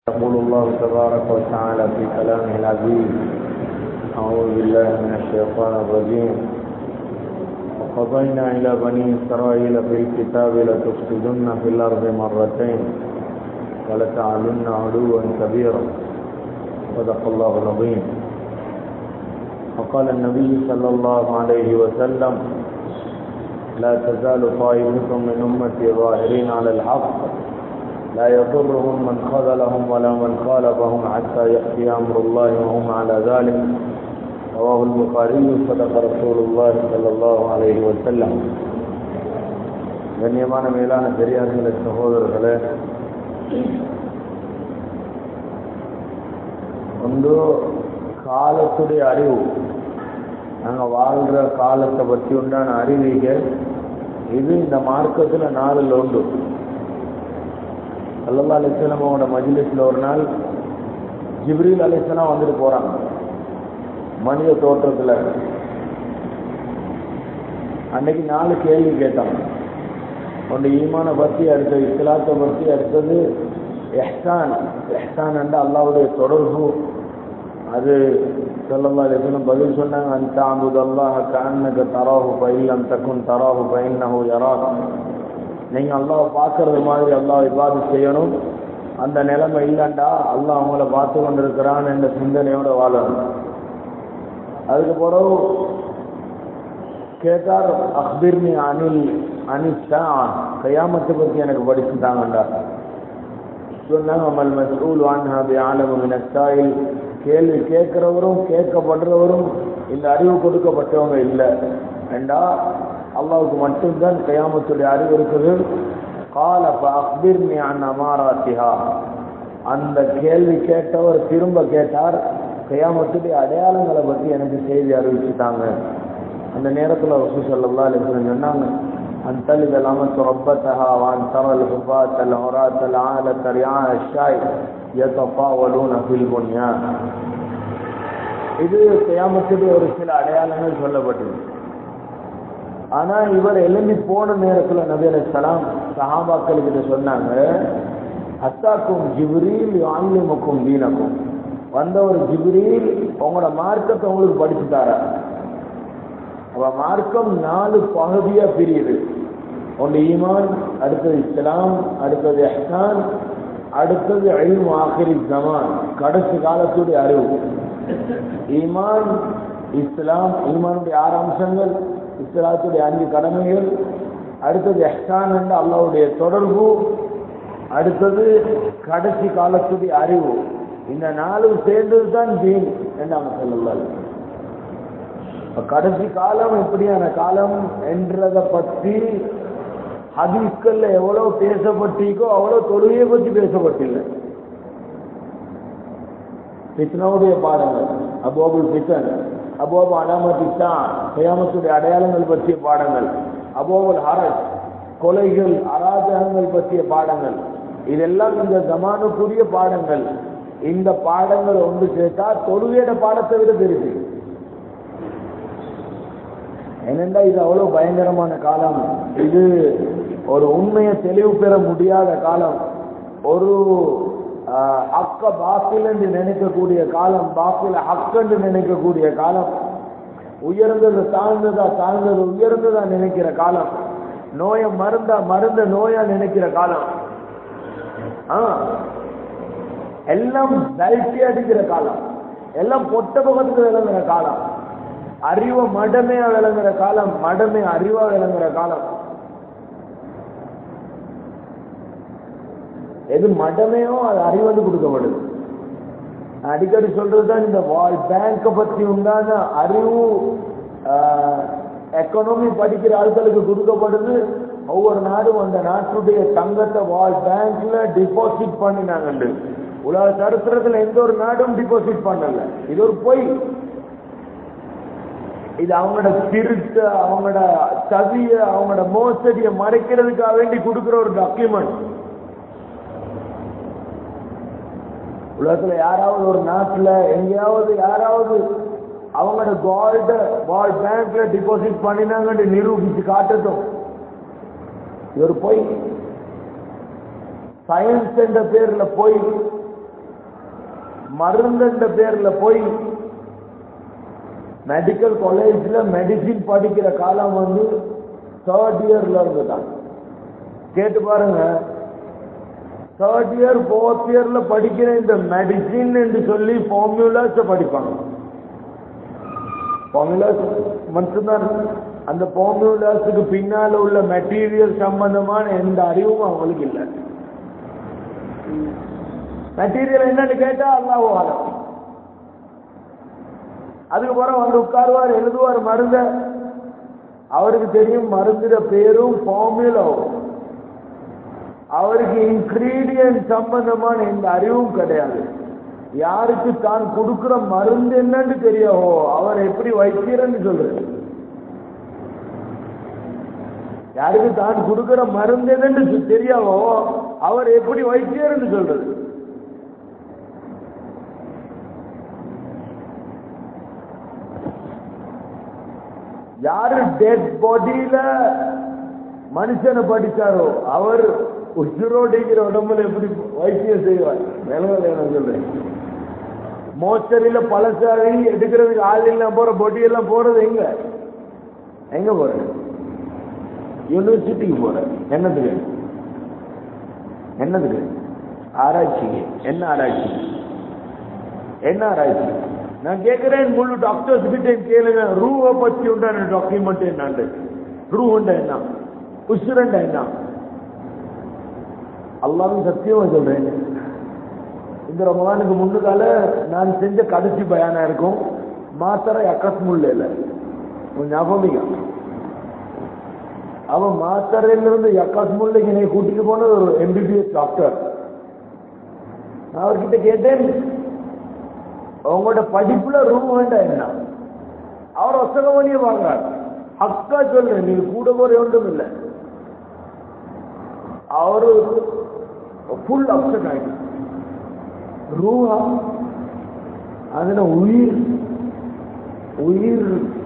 يقول الله تبارك وتعالى في كلامه العزيز أعوذ بالله من الشيطان الرجيم وقضينا إلى بني إسرائيل في الكتاب لتفسدن في الأرض مرتين ولتعلن علوا كبيرا صدق الله العظيم وقال النبي صلى الله عليه وسلم لا تزال طائفة من أمتي ظاهرين على الحق لا يضرهم من خذلهم ولا من خالفهم حتى يأتي أمر الله وهم على ذلك رواه البخاري صدق رسول الله صلى الله عليه وسلم கண்ணியமான மேலான பெரியார்களே சகோதரர்களே ஒன்று காலத்துடைய அறிவு நாங்கள் வாழ்கிற காலத்தை பற்றி உண்டான அறிவிகள் இது இந்த மார்க்கத்தில் நாளில் உண்டு அல்லல்லா அலிஸ்லாமோட மஜிலிஸில் ஒரு நாள் ஜிப்ரீல் அலிஸ்லாம் வந்துட்டு போகிறாங்க மனித தோற்றத்தில் அன்னைக்கு நாலு கேள்வி கேட்டாங்க ஒன்று ஈமான பற்றி அடுத்தது இஸ்லாத்தை பற்றி அடுத்தது எஹ்சான் எஹ்சான் என்ற அல்லாவுடைய தொடர்பு அது சொல்லல்லா அலிஸ்லாம் பதில் சொன்னாங்க அந்த அம்புது அல்லாஹ் கண்ணக்கு தராஹு பயிலம் தக்குன் தராஹு பயின்னஹு யரா நீங்கள் அல்லாவை பார்க்கறது மாதிரி அல்லாஹ் இபாது செய்யணும் அந்த நிலைமை இல்லைண்டா அல்லாஹ் அவங்கள பார்த்து கொண்டிருக்கிறான் என்ற சிந்தனையோட வாழணும் அதுக்கு பிறகு கேட்டார் அக்பிர்னி அனில் அனிஷா கையாமத்தை பற்றி எனக்கு படிச்சுட்டாங்கண்டா சொன்னாங்க அமல் மசூல் வான்ஹாபி ஆலமு மினஸ்தாயில் கேள்வி கேட்கிறவரும் கேட்கப்படுறவரும் இந்த அறிவு கொடுக்கப்பட்டவங்க இல்லை ஏண்டா அல்லாவுக்கு மட்டும்தான் கயாமத்துடைய அறிவு இருக்குது கால அக்பிர்னி அன் அமாராத்திஹா அந்த கேள்வி கேட்டவர் திரும்ப கேட்டார் கயாமத்துடைய அடையாளங்களை பற்றி எனக்கு செய்தி அறிவிச்சுட்டாங்க அந்த நேரத்தில் வசூ சொல்லா இல்லைன்னு சொன்னாங்க أن تلد الأمة ربتها وأن ترى الحفاة العراة العالة رعاء الشاي يتطاولون في البنيان இது கயாமத்துடைய ஒரு சில அடையாளங்கள் சொல்லப்பட்டது ஆனா இவர் எழும்பி போன நேரத்துல நபி அலிஸ்லாம் சஹாபாக்கள் கிட்ட சொன்னாங்க அத்தாக்கும் ஜிப்ரீல் ஆங்கிலமுக்கும் தீனக்கும் வந்த ஒரு ஜிப்ரீல் உங்களோட மார்க்கத்தை உங்களுக்கு படிச்சு தார அவ மார்க்கம் நாலு பகுதியா பிரியுது ஒன்று ஈமான் அடுத்தது இஸ்லாம் அடுத்தது எஹ்சான் அடுத்தது அழிவு ஆகிரி ஜமான் கடைசி காலத்துடைய அறிவு ஈமான் இஸ்லாம் ஈமானுடைய ஆறு அம்சங்கள் இஸ்லாத்துடைய அஞ்சு கடமைகள் அடுத்தது எஹ்சான் என்ற அல்லாவுடைய தொடர்பு அடுத்தது கடைசி காலத்துடைய அறிவு இந்த நாலும் சேர்ந்தது தான் தீன் என்று அவங்க சொல்லலாம் கடைசி காலம் எப்படியான காலம் என்றதை பற்றி ஹதீஸ்கள்ல எவ்வளவு பேசப்பட்டிருக்கோ அவ்வளவு தொழுகையை பற்றி பேசப்பட்டில்லை பித்னாவுடைய பாடங்கள் அபோபுல் பித்தன் அபோபு அலாமத்தித்தான் கயாமத்துடைய அடையாளங்கள் பற்றிய பாடங்கள் அபோபுல் ஹரஸ் கொலைகள் அராஜகங்கள் பற்றிய பாடங்கள் இதெல்லாம் இந்த ஜமானுக்குரிய பாடங்கள் இந்த பாடங்கள் ஒன்று சேர்த்தா தொழுகையோட பாடத்தை விட பெருசு ஏனென்றா இது அவ்வளவு பயங்கரமான காலம் இது ஒரு உண்மையை தெளிவு பெற முடியாத காலம் ஒரு அக்க பாக்கில் என்று நினைக்கக்கூடிய காலம் பாக்கில ஹக் என்று நினைக்கக்கூடிய காலம் உயர்ந்தது தாழ்ந்ததா தாழ்ந்தது உயர்ந்ததா நினைக்கிற காலம் நோய மருந்தா மருந்த நோயா நினைக்கிற காலம் எல்லாம் பெல்ட்டி அடிக்கிற காலம் எல்லாம் பொட்ட பக்கத்துக்கு விளங்குற காலம் அறிவை மடமையா விளங்குற காலம் மடமே அறிவா விளங்குற காலம் எது மடமையோ அது அறிவது கொடுக்கப்படுது அடிக்கடி சொல்றதுதான் இந்த வேர்ல்ட் பேங்க பத்தி உண்டான அறிவு எக்கனாமி படிக்கிற ஆட்களுக்கு கொடுக்கப்படுது ஒவ்வொரு நாடும் அந்த நாட்டுடைய தங்கத்தை வேர்ல்ட் பேங்க்ல டிபாசிட் பண்ணினாங்க உலக சரித்திரத்துல எந்த ஒரு நாடும் டிபாசிட் பண்ணல இது ஒரு பொய் இது அவங்களோட திருட்டு அவங்களோட சதிய அவங்களோட மோசடியை மறைக்கிறதுக்காக வேண்டி கொடுக்கிற ஒரு டாக்குமெண்ட் உலகத்துல யாராவது ஒரு நாட்டுல எங்கேயாவது யாராவது அவங்களோட கோல்ட வேர்ல்ட் பேங்க்ல டிபாசிட் பண்ணினாங்கன்னு நிரூபிச்சு காட்டட்டும் இது ஒரு பொய் சயின்ஸ் என்ற பேர்ல போய் மருந்துன்ற பேர்ல போய் மெடிக்கல் காலேஜ்ல மெடிசின் படிக்கிற காலம் வந்து தேர்ட் இயர்ல இருந்து தான் கேட்டு பாருங்க தேர்ட் இயர் ஃபோர்த் இயர்ல படிக்கிற இந்த மெடிசின் என்று சொல்லி ஃபார்முலாஸ் படிப்பாங்க ஃபார்முலாஸ் மட்டும்தான் அந்த ஃபார்முலாஸுக்கு பின்னால உள்ள மெட்டீரியல் சம்பந்தமான எந்த அறிவும் அவங்களுக்கு இல்லை மெட்டீரியல் என்னன்னு கேட்டா அல்லாஹ் ஆலம் அதுக்கு பிறகு வந்து உட்காருவார் எழுதுவார் மருந்த அவருக்கு தெரியும் மருந்துட பேரும் ஃபார்முலாவும் அவருக்கு இன்கிரீடியன்ட் சம்பந்தமான எந்த அறிவும் கிடையாது யாருக்கு தான் கொடுக்கிற மருந்து என்னன்னு தெரியாவோ அவர் எப்படி வைக்கிறன்னு சொல்றது யாருக்கு தான் கொடுக்கிற மருந்து என்னன்னு தெரியாவோ அவர் எப்படி வைத்தியர்னு சொல்றது யாரு டெட் பாடியில மனுஷனை படிச்சாரோ அவர் உசுரோடிக்கிற உடம்புல எப்படி வைத்தியம் செய்வார் வேணும் சொல்றேன் மோச்சரியில பழசாரி எடுக்கிறதுக்கு ஆள் எல்லாம் போற பொடி எல்லாம் போறது எங்க எங்க போற யூனிவர்சிட்டிக்கு போற என்னதுக்கு என்னதுக்கு ஆராய்ச்சிக்கு என்ன ஆராய்ச்சி என்ன ஆராய்ச்சி நான் கேட்கிறேன் முழு டாக்டர்ஸ் கிட்ட கேளுங்க ரூவை பத்தி உண்டான டாக்குமெண்ட் என்னாண்டு ரூ உண்டா என்ன உசுரண்டா என்ன அல்லாவும் சத்தியமா சொல்றேன் இந்த ரமலானுக்கு முன்னுக்கால நான் செஞ்ச கடைசி பயானா இருக்கும் மாத்தரை அக்கஸ் முல்ல ஞாபகம் அவன் மாத்தரையில இருந்து யக்காஸ் முல்லைக்கு என்னை கூட்டிட்டு போன ஒரு எம்பிபிஎஸ் டாக்டர் நான் அவர்கிட்ட கேட்டேன் உங்களோட படிப்புல ரூம் வேண்டாம் என்ன அவர் ஒசகமணிய வாங்குறார் அக்கா சொல்றேன் நீங்க கூட போற ஒன்றும் இல்லை அவரு ஃபுல் அப்செட் ஆயிட்டு ரூஹா அதுல உயிர் உயிர்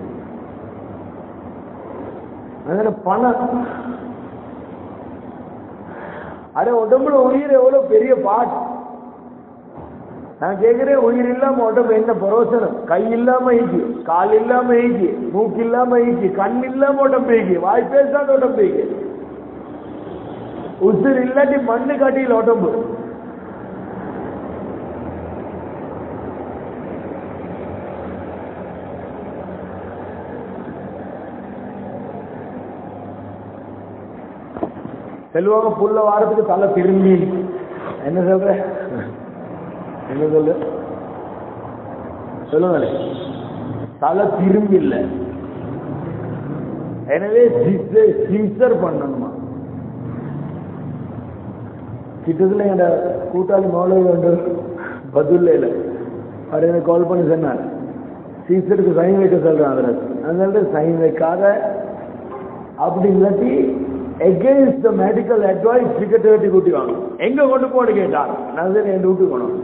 அதுல பணம் அட உடம்புல உயிர் எவ்வளவு பெரிய பாட் நான் கேட்கிறேன் உயிர் இல்லாம உடம்பு என்ன பரோசனம் கை இல்லாம ஈக்கி கால் இல்லாம ஈக்கி மூக்கு இல்லாம ஈக்கி கண் இல்லாம உடம்பு ஈக்கி வாய் பேசாத உடம்பு ஈக்கி உசுர் இல்லாட்டி மண்ணு காட்டியில் உடம்பு செல்வாங்க புல்ல வாரத்துக்கு தலை திரும்பி என்ன சொல்ற என்ன சொல்லு சொல்லுங்களே தலை திரும்பி இல்லை எனவே சின்சர் பண்ணணுமா கிட்டத்தில் என் கூட்டாளி மௌலவி வந்து பதில் அவர் எனக்கு கால் பண்ணி சொன்னார் சீசருக்கு சைன் வைக்க சொல்றேன் அதில் அதனால சைன் வைக்காத அப்படி இல்லாட்டி against the medical advice ticket வெட்டி கூட்டி வாங்க எங்க கொண்டு போன்னு கேட்டார் நான் சரி என் வீட்டுக்கு போனோம்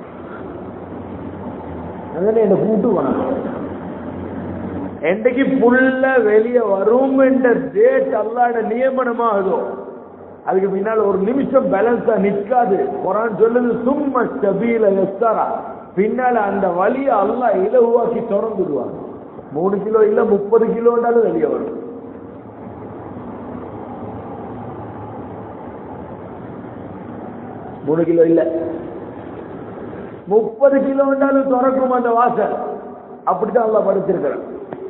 அதனால என்ன கூட்டு போனாங்க என்றைக்கு புல்ல வெளியே வரும் என்ற டேட் அல்லாட நியமனமாகுதோ அதுக்கு பின்னால் ஒரு நிமிஷம் பேலன்ஸா நிற்காது குரான் சொல்லுது சும்மா ஸ்டபீல எஸ்தாரா பின்னால அந்த வழியை அல்லா இலகுவாக்கி திறந்துடுவாங்க மூணு கிலோ இல்ல முப்பது கிலோன்றாலும் வெளியே வரும் மூணு கிலோ இல்ல முப்பது கிலோன்றாலும் திறக்கும் அந்த வாசல் அப்படித்தான் அல்லா படுத்திருக்கிறான்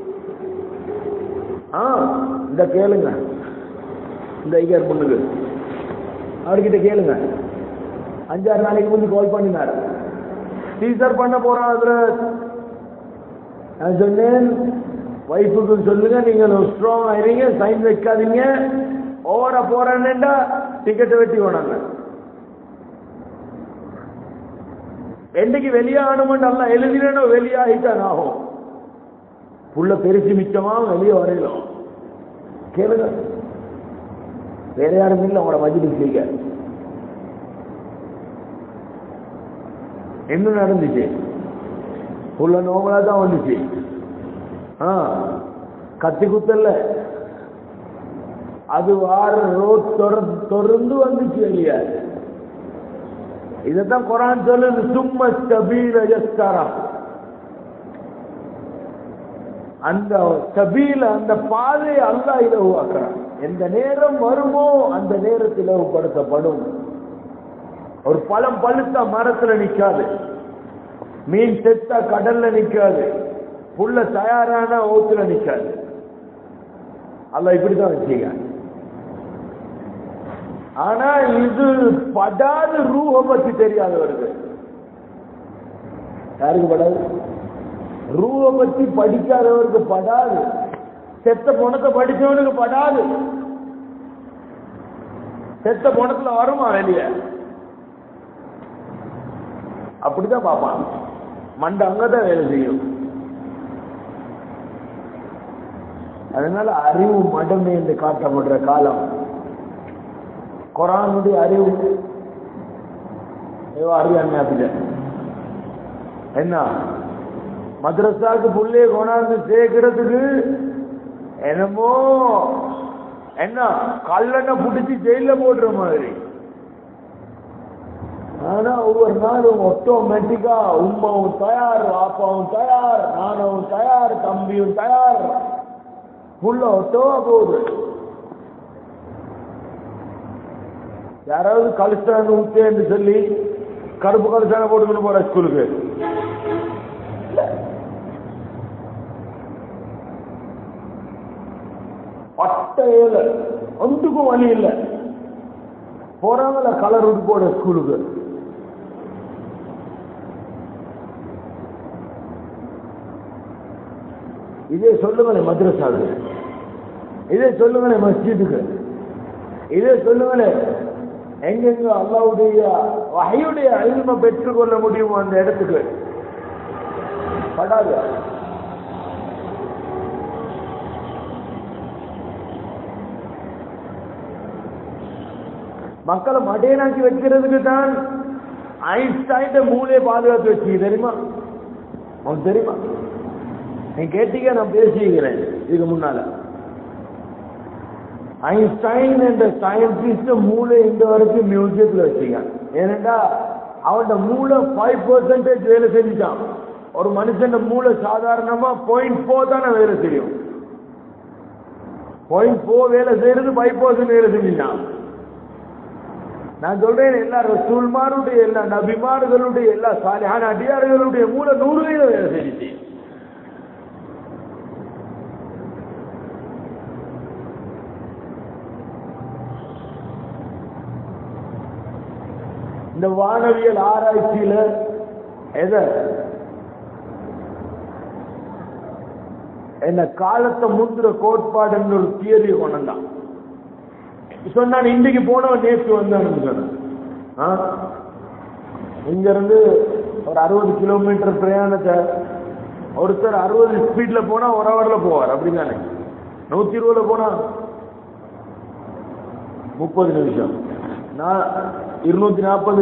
ஆ இந்த கேளுங்க இந்த ஐயர் பொண்ணுக்கு அவர்கிட்ட கேளுங்க அஞ்சாறு நாளைக்கு முந்தி கால் பண்ணினார் டீசர் பண்ண போறான் அதுல நான் சொன்னேன் வைஃபுக்கு சொல்லுங்க நீங்க ஸ்ட்ராங் ஆயிருங்க சைன் வைக்காதீங்க ஓட போறேன்னுட்டா டிக்கெட் வெட்டி போனாங்க என்னைக்கு வெளியாகணும்னு நல்லா எழுதினோ வெளியாகிட்டான் ஆகும் புள்ள பெருசு மிச்சமா வெளியே வரையிலும் கேளுங்க வேற யாரும் இல்லை உங்களோட மஜிலிஸ் செய்ய என்ன நடந்துச்சு புள்ள நோமலா தான் வந்துச்சு ஆ கத்தி குத்தல்ல அது வார ரோட் தொடர்ந்து வந்துச்சு வெளிய இதைத்தான் குரான் சொல்லுது சும்ம சபீல யஸ்தரா அந்த சபீல அந்த பாதையை அல்லாஹ் இலகுவாக்குறான் எந்த நேரம் வருமோ அந்த நேரத்தில் இலகுபடுத்தப்படும் ஒரு பழம் பழுத்தா மரத்துல நிக்காது மீன் செத்தா கடல்ல நிக்காது புள்ள தயாரான ஓத்துல நிக்காது அல்ல இப்படித்தான் வச்சுக்க ஆனா இது படாத ரூஹ பத்தி தெரியாதவருக்கு யாருக்கு படாது ரூஹ பத்தி படிக்காதவருக்கு படாது செத்த பணத்தை படிச்சவனுக்கு படாது செத்த பணத்துல வருமா வெளிய அப்படிதான் பார்ப்பான் மண்ட அங்கதான் வேலை செய்யும் அதனால அறிவு மடமே என்று காட்டப்படுற காலம் குரானுடைய அறிவு ஏவோ அறியாம அப்படில என்ன மദ്രസാக்கு புள்ளைய கொண்டாந்து சேர்க்கிறதுக்கு என்னமோ என்ன கல்லெண்ண புடிச்சு ஜெயில போடுற மாதிரி ஆனா ஒவ்வொரு நாளும் ஆட்டோமேட்டிக்கா உமாவும் தயார் பாப்பாவும் தயார் நானும் தயார் தம்பியும் தயார் புள்ள ஒட்டோவா போகுது யாராவது கலிஸ்டான் ஊத்தேன்னு சொல்லி கருப்பு கலிஸ்டான போட்டுக்கிட்டு போற ஸ்கூலுக்கு பட்ட ஏழை ஒன்றுக்கும் வழி இல்லை போறாங்கல்ல கலர் விட்டு போட ஸ்கூலுக்கு இதே சொல்லுங்களேன் மദ്രസാவுக்கு இதே சொல்லுங்களேன் மஸ்ஜிதுக்கு இதே சொல்லுங்களேன் எங்கெங்க அல்லாவுடைய வகையுடைய அழிமை பெற்றுக்கொள்ள முடியுமோ அந்த இடத்துக்கு படாது மக்களை மடையனாக்கி வைக்கிறதுக்கு தான் ஐன்ஸ்டைன் மூளையை பாதுகாத்து வச்சு தெரியுமா உனக்கு தெரியுமா நீ கேட்டீங்க நான் பேசிக்கிறேன் இதுக்கு முன்னால ஐன்ஸ்டைன் என்ற சயின்டிஸ்ட் மூளை இந்த வரைக்கும் மியூசியத்துல வச்சுக்க ஏனென்றா அவன் மூளை ஃபைவ் பர்சன்டேஜ் வேலை செஞ்சுட்டான் ஒரு மனுஷன் மூளை சாதாரணமா பாயிண்ட் ஃபோர் தானே வேலை செய்யும் பாயிண்ட் ஃபோர் வேலை செய்யறது ஃபைவ் பர்சன்ட் வேலை செஞ்சுட்டான் நான் சொல்றேன் எல்லா ரசூல்மாருடைய எல்லா நபிமார்களுடைய எல்லா சாலிஹான அடியார்களுடைய மூல நூறு வீதம் வேலை செஞ்சுச்சு இந்த வானவியல் ஆராய்ச்சியில எதை என்ன காலத்தை முந்துற கோட்பாடுன்னு ஒரு தியரியை கொண்டான் சொன்னான் இன்றைக்கு போனவன் நேற்று வந்தான்னு சொன்னான் இங்க இருந்து ஒரு அறுபது கிலோமீட்டர் பிரயாணத்தை ஒருத்தர் அறுபது ஸ்பீட்ல போனா ஒரு ஹவர்ல போவார் அப்படிதானே நூத்தி இருபதுல போனா முப்பது நிமிஷம் நான் இருநூத்தி நாற்பது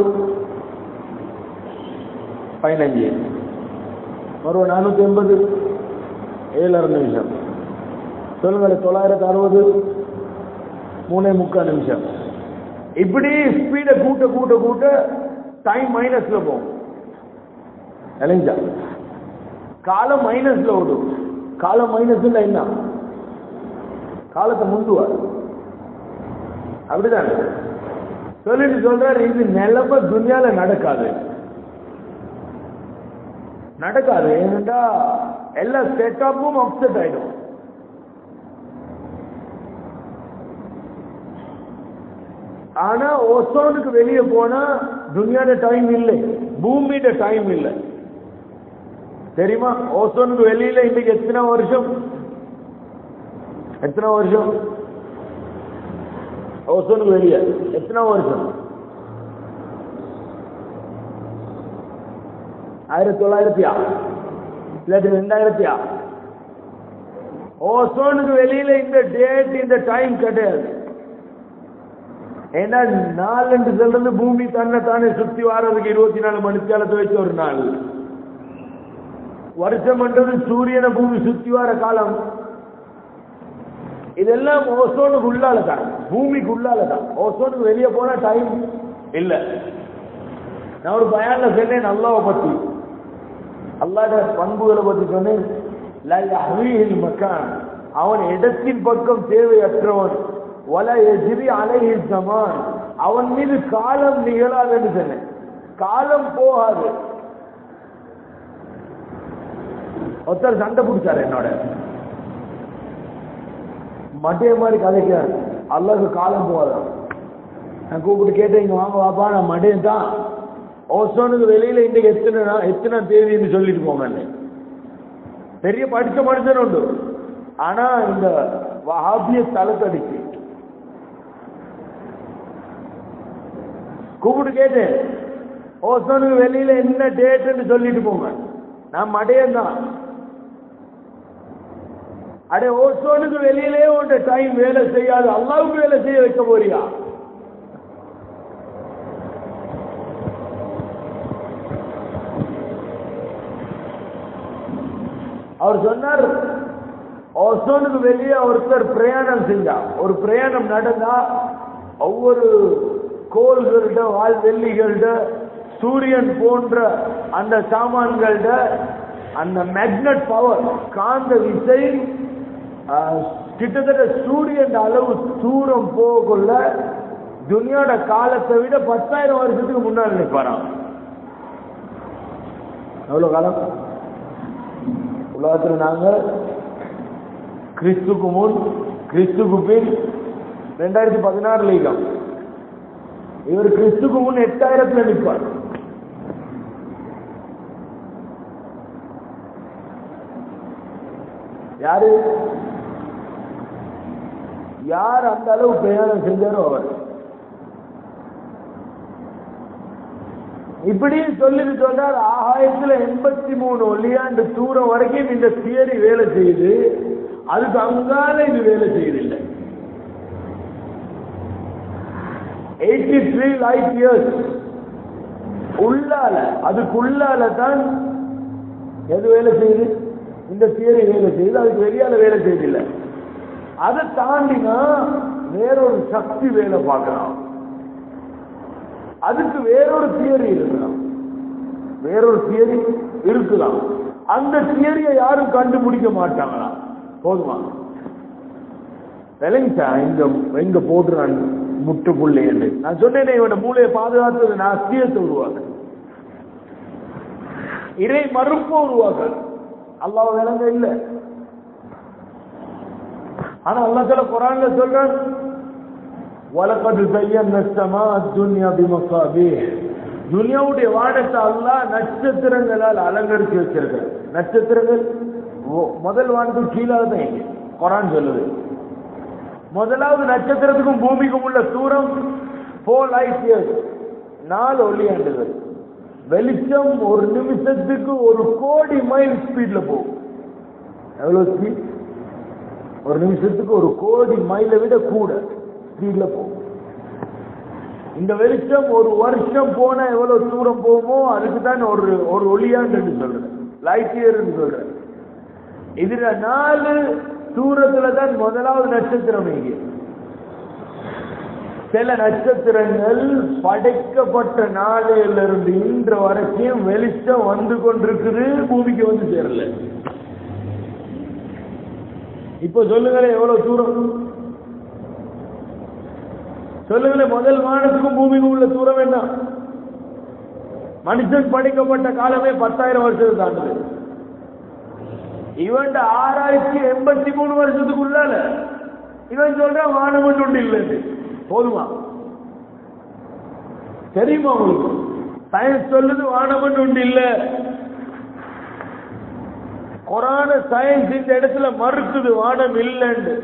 பதினஞ்சு மறுபடியும் நானூத்தி எண்பது ஏழரை நிமிஷம் சொல்லுங்க தொள்ளாயிரத்தி அறுபது மூணே முக்கால் நிமிஷம் இப்படி ஸ்பீட கூட்ட கூட்ட கூட்ட டைம் மைனஸ்ல போகும் இல்லைங்களா காலம் மைனஸ்ல ஓடும் காலம் மைனஸ்ல என்ன காலத்தை முந்துவார் அப்படிதானே சொல்லிட்டு சொல்றாரு இது நிலைமை துணியால நடக்காது நடக்காது ஏனென்றா எல்லா செட்டப்பும் அப்செட் ஆயிடும் ஆனா ஓசோனுக்கு வெளியே போனா துனியாட டைம் இல்லை பூமியிட டைம் இல்லை தெரியுமா ஓசோனுக்கு வெளியில இன்னைக்கு எத்தனை வருஷம் எத்தனை வருஷம் ஓசோனுக்கு வெளியே எத்தனை வருஷம் ஆயிரத்தி தொள்ளாயிரத்தியா இல்லாட்டி ரெண்டாயிரத்தியா ஓசோனுக்கு வெளியில இந்த டேட் இந்த டைம் கிடையாது ஏன்னா நாள் என்று சொல்றது பூமி தன்னை தானே சுத்தி வாரதுக்கு இருபத்தி நாலு மணிக்காலத்தை வச்சு ஒரு நாள் வருஷம் என்றது சூரியனை பூமி சுத்தி வார காலம் இதெல்லாம் ஓசோனுக்கு உள்ளால தான் பூமிக்கு உள்ளால தான் ஓசோனுக்கு வெளியே போனா டைம் இல்ல நான் ஒரு பயான்ல சொன்னேன் அல்லாவை பத்தி அல்லாட பண்புகளை பத்தி சொன்னேன் லா யஹ்வீஹில் மக்கான் அவன் இடத்தின் பக்கம் தேவையற்றவன் வல எஜிரி அலைஹி ஜமான் அவன் மீது காலம் நிகழாதுன்னு சொன்னேன் காலம் போகாது ஒருத்தர் சண்டை பிடிச்சாரு என்னோட மட்டைய மாதிரி கதைக்கிறார் அல்லாஹ்க்கு காலம் போகாதான் நான் கூப்பிட்டு கேட்டேன் இங்க வாங்க வாப்பா நான் மடையன் தான் ஓசோனுக்கு வெளியில இன்றைக்கு எத்தனை நா- எத்தனை தேதின்னு சொல்லிட்டு போங்க பெரிய படிச்ச மனுஷன் உண்டு ஆனா இந்த வஹாபிய தலத்தடிச்சு கூப்பிட்டு கேட்டேன் ஓசோனுக்கு வெளியில என்ன டேட்னு சொல்லிட்டு போங்க நான் மடையன் தான் அடே ஓசோனுக்கு வெளியிலே உன்ட டைம் வேலை செய்யாது அல்லாவுக்கு வேலை செய்ய வைக்க போறியா அவர் சொன்னார் ஓசோனுக்கு வெளியே ஒருத்தர் பிரயாணம் செஞ்சா ஒரு பிரயாணம் நடந்தா ஒவ்வொரு கோள்கள்ட வால்வெள்ளிகள்ட சூரியன் போன்ற அந்த சாமான்கள்ட அந்த மேக்னட் பவர் காந்த விசை ஆஹ், கிட்டத்தட்ட சூரியன் அளவு தூரம் போகக்குள்ள துனியாட காலத்தை விட பத்தாயிரம் வருஷத்துக்கு முன்னாடி நிற்பாராம் எவ்வளவு காலம் உலகத்தில் நாங்க கிறிஸ்துக்கு முன் கிறிஸ்துக்கு பின் ரெண்டாயிரத்தி பதினாறுல இருக்கோம் இவர் கிறிஸ்துக்கு முன் எட்டாயிரத்துல நிற்பார் யாரு யார் அந்த அளவு பிரயாணம் செஞ்சாரோ அவர் இப்படி சொல்லிட்டு சொன்னார் ஆகாயத்துல எண்பத்தி மூணு ஒல்லியாண்டு தூரம் வரைக்கும் இந்த தியரி வேலை செய்யுது அதுக்கு அங்கால இது வேலை செய்யுதில்லை எயிட்டி த்ரீ லைட் இயர்ஸ் உள்ளால அதுக்குள்ளால தான் எது வேலை செய்யுது இந்த தியரி வேலை செய்யுது அதுக்கு வெளியால வேலை செய்யுதில்லை அதை தாண்டினா வேறொரு சக்தி வேலை பார்க்கலாம் அதுக்கு வேறொரு தியரி இருக்கலாம் வேறொரு தியரி இருக்கலாம் அந்த தியரியை யாரும் கண்டுபிடிக்க மாட்டாங்களா போதுமா விளங்கிச்சா எங்க எங்க போடுறான் முட்டு புள்ளை என்று நான் சொன்னேனே இவன மூளையை பாதுகாத்தது நான் அஸ்தியத்தை உருவாக்க இறை மறுப்பை உருவாக்க அல்லாஹ் விளங்க இல்லை ஆனா அல்லாஹ் சில குரான்ல சொல்றான் வலக்கது செய்யன சமா துன்யா பிமசாபீஹ் துனியாவுடைய வானத்தை அல்லாஹ் நட்சத்திரங்களால் அலங்கரிச்சு வச்சிருக்கார் நட்சத்திரங்கள் ஒ- முதல் வானத்துக்கு கீழே தான் இங்க குரான் சொல்லுது முதலாவது நட்சத்திரத்துக்கும் பூமிக்கும் உள்ள தூரம் போர் லைட் இயர்ஸ் நாலு ஒளியாண்டுகள் வெளிச்சம் ஒரு நிமிஷத்துக்கு ஒரு கோடி மைல் ஸ்பீட்ல போகும் எவ்வளவு ஸ்பீட் ஒரு நிமிஷத்துக்கு ஒரு கோடி மைலை விட கூட ஸ்பீட்ல போகும் இந்த வெளிச்சம் ஒரு வருஷம் போனா எவ்வளவு தூரம் போகுமோ அதுக்கு தான் ஒரு ஒரு ஒளியாண்டு சொல்றேன் லைட் இயர் சொல்றேன் இதுல நாலு தூரத்துல தான் முதலாவது நட்சத்திரம் இங்கே சில நட்சத்திரங்கள் படைக்கப்பட்ட நாளையிலிருந்து இன்று வரைக்கும் வெளிச்சம் வந்து கொண்டிருக்குது பூமிக்கு வந்து சேரல இப்ப சொல்லுங்களேன் எவ்வளவு தூரம் சொல்லுங்களேன் முதல் வானத்துக்கும் பூமிக்கும் உள்ள தூரம் என்ன மனுஷன் படைக்கப்பட்ட காலமே பத்தாயிரம் வருஷத்துக்கு தாண்டுது இவன் ஆறாயிரத்தி எண்பத்தி மூணு வருஷத்துக்குள்ளால இவன் சொல்றான் வானம் ஒன்று இல்லைன்னு போதுமா தெரியுமா உங்களுக்கு சயின்ஸ் சொல்லுது வானம் ஒன்று இல்ல கொரோன சயின்ஸ் இந்த இடத்துல மறுக்குது வானம் இல்லைன்னு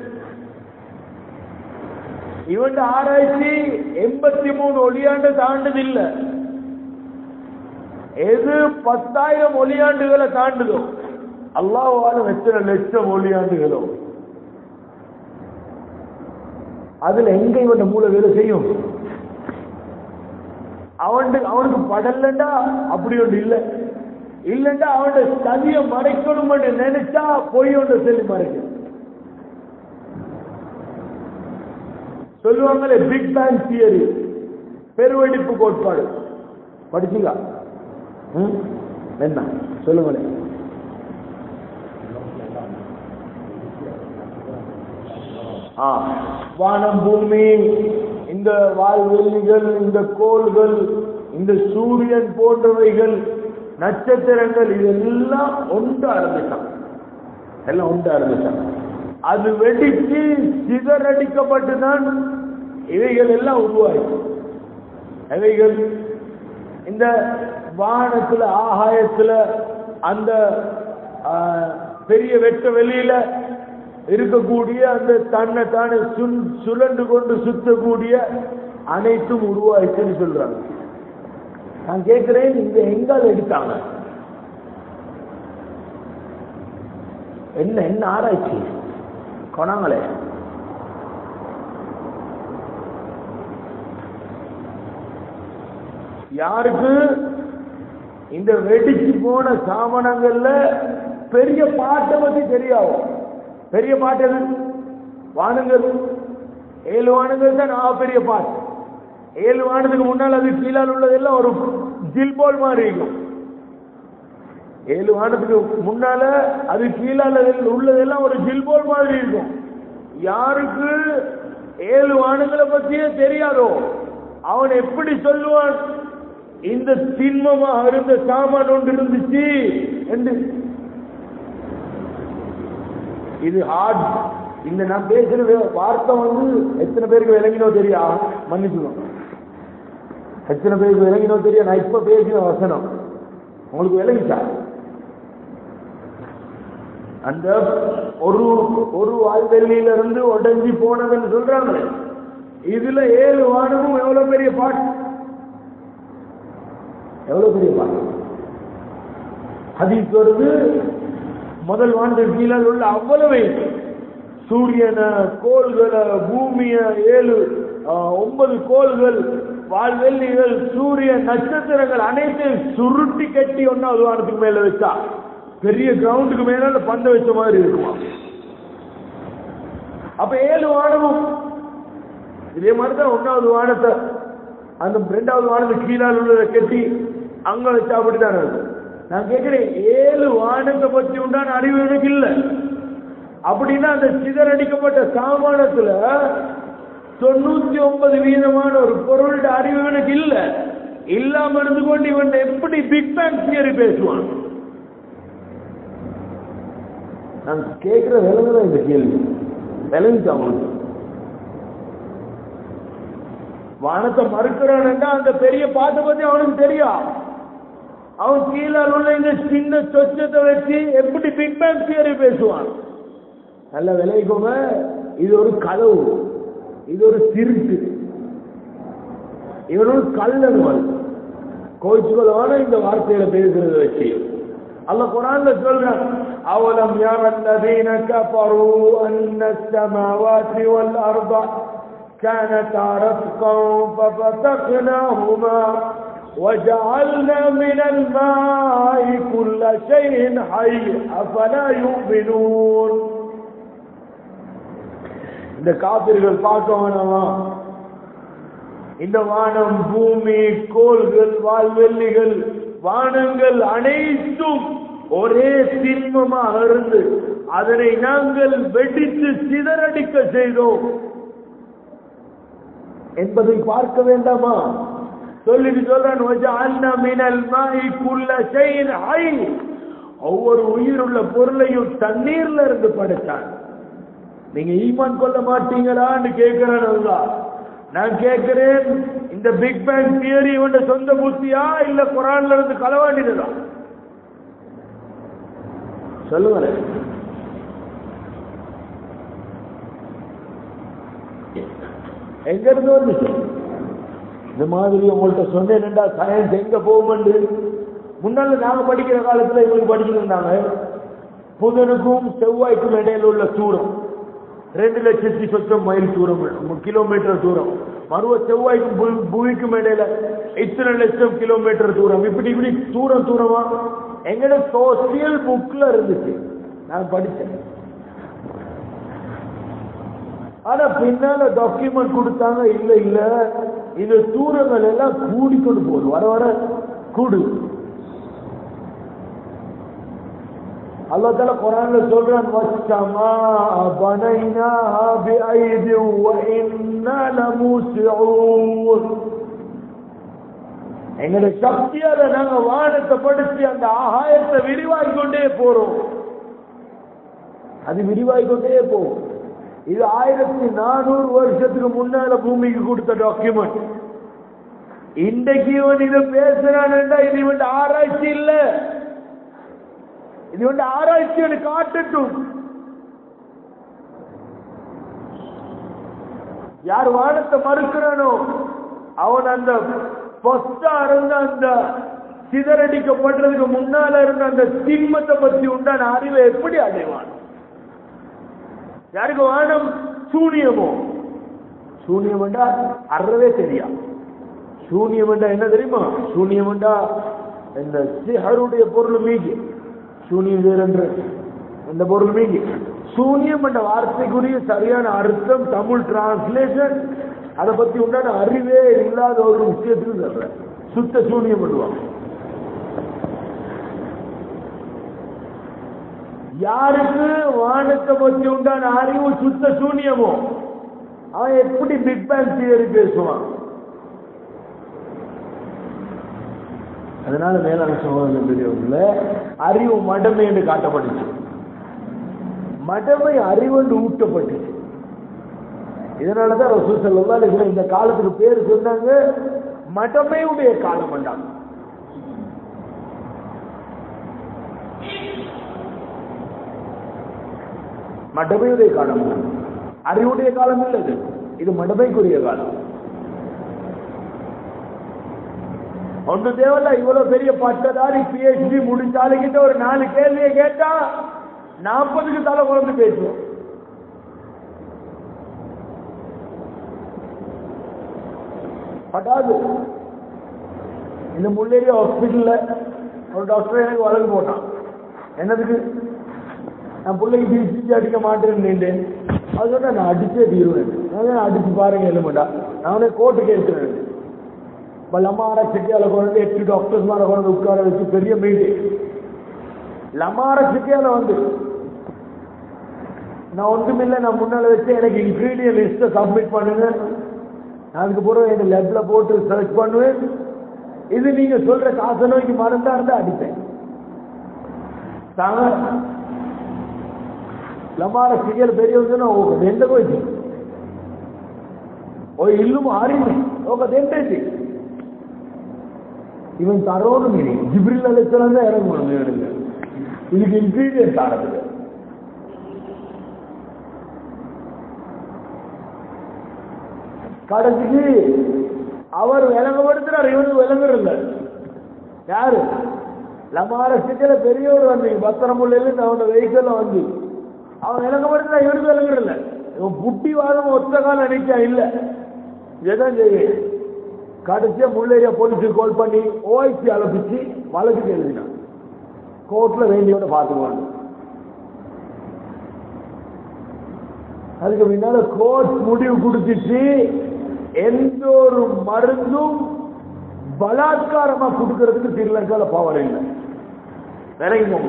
இவன் ஆராய்ச்சி எண்பத்தி மூணு ஒளியாண்டு தாண்டது இல்ல எது பத்தாயிரம் ஒளியாண்டுகளை தாண்டுதோ அல்லாஹ்வால எத்தனை லட்சம் ஒளியாண்டுகளோ அதுல எங்க இவன் மூளை வேலை செய்யும் அவனுக்கு அவனுக்கு படலண்டா அப்படி ஒன்று இல்ல இல்லண்டா அவனுடைய சதிய மறைக்கணும் நினைச்சா பொய் ஒன்று சொல்லி மறைக்கும் சொல்லுவாங்களே பிக் பேங் தியரி பெருவெடிப்பு கோட்பாடு படிச்சீங்க ம்? என்ன சொல்லுங்களேன் ஆ, வானம் பூமி இந்த வால்வெளிகள் இந்த கோள்கள் இந்த சூரியன் போன்றவைகள் நட்சத்திரங்கள் இதெல்லாம் ஒன்று ஆரம்பிச்சான் எல்லாம் ஒன்று ஆரம்பிச்சான் அது வெடிச்சு சிதறடிக்கப்பட்டுதான் இவைகள் எல்லாம் உருவாயிச்சு இவைகள் இந்த வானத்துல ஆகாயத்துல அந்த ஆ, பெரிய வெட்ட வெளியில இருக்கக்கூடிய அந்த தன்னை தானே சுன்- சுழண்டு கொண்டு சுத்தக்கூடிய அனைத்தும் உருவாயிச்சுன்னு சொல்றாங்க நான் கேட்கிறேன் இங்க எங்கால் எடுத்தாங்க என்ன என்ன ஆராய்ச்சி கொணாங்களே யாருக்கு இந்த வெடிச்சு போன சாமனங்கள்ல பெரிய பாட்டை பத்தி தெரியாது பெரிய பாட்டு எது வானங்கள் ஏழு வானங்கள் தான் ஆ பெரிய பாட்டு ஏழு வானத்துக்கு முன்னால் அது கீழால் உள்ளதெல்லாம் ஒரு ஜில்போல் மாதிரி இருக்கும் ஏழு வானத்துக்கு முன்னால அது கீழால உள்ளதெல்லாம் ஒரு ஜில்போல் மாதிரி இருக்கும் யாருக்கு ஏழு வானங்களை பத்தியே தெரியாதோ அவன் எப்படி சொல்லுவான் இந்த திண்மமாக இருந்த சாமான் ஒன்று இருந்துச்சு என்று இது ஹார்ட் இந்த நான் பேசுற வே- வார்த்தை வந்து எத்தனை பேருக்கு விளங்கினோ தெரியா மன்னிச்சுக்கோ எத்தனை பேருக்கு விளங்கினோ தெரியா நான் இப்ப பேசின வசனம் உங்களுக்கு விளங்கிச்சா அந்த ஒரு ஒரு வால்வெளியில இருந்து உடஞ்சி போனதுன்னு சொல்றாங்களே இதுல ஏழு வானமும் எவ்வளவு பெரிய பாட்டு எவ்வளவு பெரிய பாட்டு ஹதீஸ் வருது முதல் வானத்தில் கீழே உள்ள அவ்வளவு சூரியனை கோள்களை பூமிய ஏழு ஆ, ஒன்பது கோள்கள் வால்வெள்ளிகள் சூரியன் நட்சத்திரங்கள் அனைத்தையும் சுருட்டி கட்டி ஒன்னாவது வானத்துக்கு மேல வச்சா பெரிய கிரவுண்டுக்கு மேல அந்த பந்தை வச்ச மாதிரி இருக்குமா அப்ப ஏழு வானமும் இதே மாதிரிதான் ஒன்னாவது வானத்தை அந்த ரெண்டாவது வானத்துக்கு கீழால் உள்ளதை கட்டி அங்க வச்சா அப்படித்தான் இருக்கும் நான் கேட்கிறேன் ஏழு வானத்தை பத்தி உண்டான அறிவு எனக்கு இல்ல அப்படின்னா அந்த சிதறடிக்கப்பட்ட சாமானத்துல தொண்ணூத்தி ஒன்பது வீதமான ஒரு பொருளோட அறிவு எனக்கு இல்ல இல்லாம இருந்து கொண்டு இவன் எப்படி பிக் பேங் தியரி பேசுவான் நான் கேட்கிற விலங்குதான் இந்த கேள்வி விளங்குச்சு அவனுக்கு வானத்தை மறுக்கிறான்டா அந்த பெரிய பாட்டை பத்தி அவனுக்கு தெரியும் அவன் கீழே உள்ள இந்த சின்ன சொச்சத்தை வச்சு எப்படி பிக் பேங் தியரி பேசுவான் நல்ல விளைவிக்கோங்க இது ஒரு கதவு இது ஒரு திருட்டு இவன் ஒரு கல்லன் கோச்சுக்கொள்வான இந்த வார்த்தையில பேசுறத வச்சு அல்ல குரான்ல சொல்றான் அவலம் يرى الذين كفروا أن السماوات والأرض كانتا رتقا ففتقناهما وجعلنا من الماء كل شيء حي أفلا يؤمنون இந்த காப்பிர்கள் பார்க்க வேணாமா இந்த வானம் பூமி கோள்கள் வால்வெள்ளிகள் வானங்கள் அனைத்தும் ஒரே திண்மமாக இருந்து அதனை நாங்கள் வெடித்து சிதறடிக்க செய்தோம் என்பதை பார்க்க வேண்டாமா சொல்லிட்டு சொல்றான் "வஜஅல்னா மினல் மாஇ குல்ல ஷைஇன் ஹை." ஒவ்வொரு உயிருள்ள பொருளையும் தண்ணீர்ல இருந்து படைத்தான் நீங்க ஈமான் கொள்ள மாட்டீங்களான்னு கேட்கிறேன் அல்லாஹ். நான் கேட்கிறேன் இந்த பிக் பேங் தியரி இவன் சொந்த புத்தியா இல்ல குரான்ல இருந்து களவாண்டினதா சொல்லுங்களேன் எங்க இருந்து வந்துச்சு இந்த மாதிரி உங்கள்ட்ட சொன்னேன்டா சயின்ஸ் எங்க போகுமெண்டு முன்னால நாங்க படிக்கிற காலத்துல இவங்களுக்கு படிச்சுட்டு இருந்தாங்க புதனுக்கும் செவ்வாய்க்கும் இடையில உள்ள தூரம் ரெண்டு லட்சத்தி சொச்சம் மைல் தூரம் கிலோமீட்டர் தூரம் மறுவ செவ்வாய்க்கும் பூ- பூமிக்கும் இடையில இத்தனை லட்சம் கிலோமீட்டர் தூரம் இப்படி இப்படி தூரம் தூரமா எங்கட சோசியல் புக்ல இருந்துச்சு நான் படிச்சேன் ஆனா பின்னால டாக்குமெண்ட் கொடுத்தாங்க இல்ல இல்ல இந்த தூரங்கள் எல்லாம் கூடிக்கொண்டு போகுது வர வர கூடு அல்லாஹ் தஆலா குர்ஆன்ல சொல்றான் வஸ்ஸமா பனைனாஹா பிஐதி வ இன்னா லமூசிஊன் எங்களுடைய சக்தியால நாங்க வானத்தை படுத்தி அந்த ஆகாயத்தை விரிவாய் கொண்டே போறோம் அது விரிவாய் கொண்டே போகும் இது ஆயிரத்தி நானூறு வருஷத்துக்கு முன்னால பூமிக்கு கொடுத்த டாக்குமெண்ட் இன்றைக்கு இவன் இதை பேசுறான்டா இது இவன் ஆராய்ச்சி இல்ல இது வந்து ஆராய்ச்சி காட்டட்டும் யார் வானத்தை மறுக்கிறானோ அவன் அந்த பொஸ்டா இருந்த அந்த சிதறடிக்கப்படுறதுக்கு முன்னால இருந்த அந்த சிம்மத்தை பத்தி உண்டான அறிவை எப்படி அடைவான் யாருக்கு வானம் சூனியமோ சூனியம் என்றா அறவே தெரியா சூனியம் என்றா என்ன தெரியுமா சூனியம் என்றா இந்த சிஹருடைய பொருள் மீகி சூனியம் வேறென்று இந்த பொருள் மீகி சூனியம் என்ற வார்த்தைக்குரிய சரியான அர்த்தம் தமிழ் டிரான்ஸ்லேஷன் அதை பத்தி உண்டான அறிவே இல்லாத ஒரு விஷயத்துக்கு சொல்றேன் சுத்த சூனியம் பண்ணுவாங்க யாருக்கு வானத்தை பத்தி உண்டான அறிவு சுத்த சூனியமோ அவன் எப்படி பிக் பேங் தியரி பேசுவான் அதனால மேலான சகோதரன் பெரியவர்கள அறிவு மடமை என்று காட்டப்பட்டுச்சு மடமை அறிவு என்று ஊட்டப்பட்டுச்சு இதனாலதான் ரசூல் சல்லா அலிஸ்லாம் இந்த காலத்துக்கு பேர் சொன்னாங்க மடமையுடைய காலம் வேண்டாம் மடமையுடைய காலம் அறிவுடைய காலம் இல்லை இது இது மடமைக்குரிய காலம் ஒன்று தேவையில்ல இவ்வளவு பெரிய பட்டதாரி பிஹெச்டி முடிஞ்சாலுக்கிட்ட ஒரு நாலு கேள்வியை கேட்டா நாற்பதுக்கு தலை குழம்பு பேசுவோம் பட்டாது இந்த முள்ளேரி ஹாஸ்பிட்டல்ல ஒரு டாக்டர் எனக்கு வழக்கு போட்டான் என்னதுக்கு நான் பிள்ளைக்கு பீச்சு அடிக்க மாட்டேன்னு அது சொன்னா நான் அடிச்சே தீருவேன் நான் அடிச்சு பாருங்க இல்லைமாட்டா நானே கோர்ட்டுக்கு எடுத்துறேன் இப்போ லமார சிட்டியால கொண்டு எட்டு டாக்டர்ஸ் மேல கொண்டு உட்கார வச்சு பெரிய மீட்டிங் லமார சிட்டியால வந்து நான் ஒன்றுமில்லை நான் முன்னால வச்சு எனக்கு இன்கிரீடியன் லிஸ்ட்டை சப்மிட் பண்ணுங்க நான் அதுக்கு பிறகு எங்க லெப்ல போட்டு சர்ச் பண்ணுவேன் இது நீங்க சொல்ற காச நோய்க்கு மருந்தா இருந்தா அடிப்பேன் தாங்க ಲಂಬಾರ ಸಿಗಲ್ ಬೇರೆಯವ್ರನ್ನ ಹೋಗೋದು ಎಂದಕ್ಕೆ ಹೋಯ್ತು ಓ ಇಲ್ಲೂ ಮಾರಿನಿ ಹೋಗೋದು ಎಂಟೈತಿ ಇವನ್ ತರೋನು ಮೀನಿ ಜಿಬ್ರಿಲ್ ಅಲೆಚ್ಚರಂದ ಇறங்கணும் இவனுக்கு இதுக்கு இன்கிரீடியன்ட் ஆனது கடைசிக்கு அவர் விளங்கப்படுத்துறார் இவனுக்கு விளங்குறதில்ல யாரு லமார சிட்டில பெரியவர் வந்து பத்திரமுள்ளில அவனோட வெஹிக்கிள் வந்து அவன் விளங்கப்படுத்தா இவனுக்கு விளங்குறதில்ல இவன் புட்டி வாதம் ஒத்த காலம் நினைச்சா இல்ல எதான் செய்ய கடைசியா முள்ளேரியா போலீஸுக்கு கால் பண்ணி ஓய்ச்சி அலப்பிச்சு வழக்கு எழுதினான் கோர்ட்ல வேண்டியோட பார்த்துக்குவாங்க அதுக்கு முன்னால கோர்ட் முடிவு கொடுத்துச்சு எந்த ஒரு மருந்தும் பலாத்காரமா கொடுக்கறதுக்கு ஸ்ரீலங்கால பவர் இல்லை விரைங்க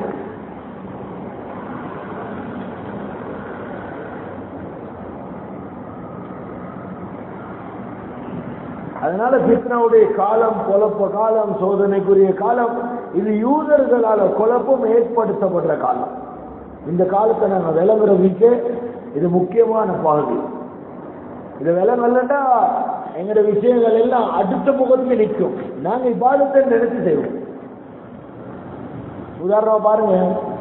அதனால பித்னாவுடைய காலம் குழப்ப காலம் சோதனைக்குரிய காலம் இது யூதர்களால குழப்பம் ஏற்படுத்தப்படுற காலம் இந்த காலத்தை நாங்க விளங்குறதுக்கு இது முக்கியமான பகுதி இது விளங்கலன்னா எங்கட விஷயங்கள் எல்லாம் அடுத்த முகத்துல நிற்கும் நாங்க இப்பாதத்தை நினைச்சு செய்வோம் உதாரணமா பாருங்க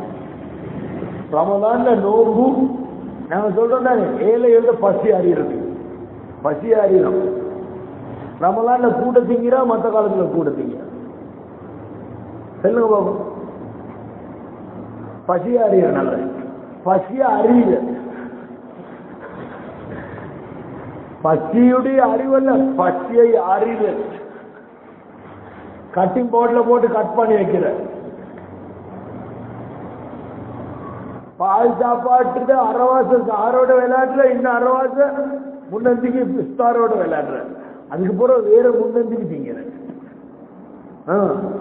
ரமதான்ல நோம்பு நாங்க சொல்றோம் தானே ஏழை எழுத பசி அறியிறது பசி அறியணும் ரமலான்ல கூட திங்கிறா மற்ற காலத்துல கூட திங்கிறா சொல்லுங்க பாபு பசிய அறிய நல்ல பசிய அறியுது பசியுடைய அறிவல்ல பசியை அறிவு கட்டிங் போர்ட்ல போட்டு கட் பண்ணி வைக்கிற பால் சாப்பாட்டுக்கு அரைவாசம் சாரோட விளையாடுற இன்னும் அரைவாச முன்னந்திக்கு இஃப்தாரோட விளையாடுற அதுக்கு பிறகு வேற முன்னந்திக்கு திங்கிற ஆ.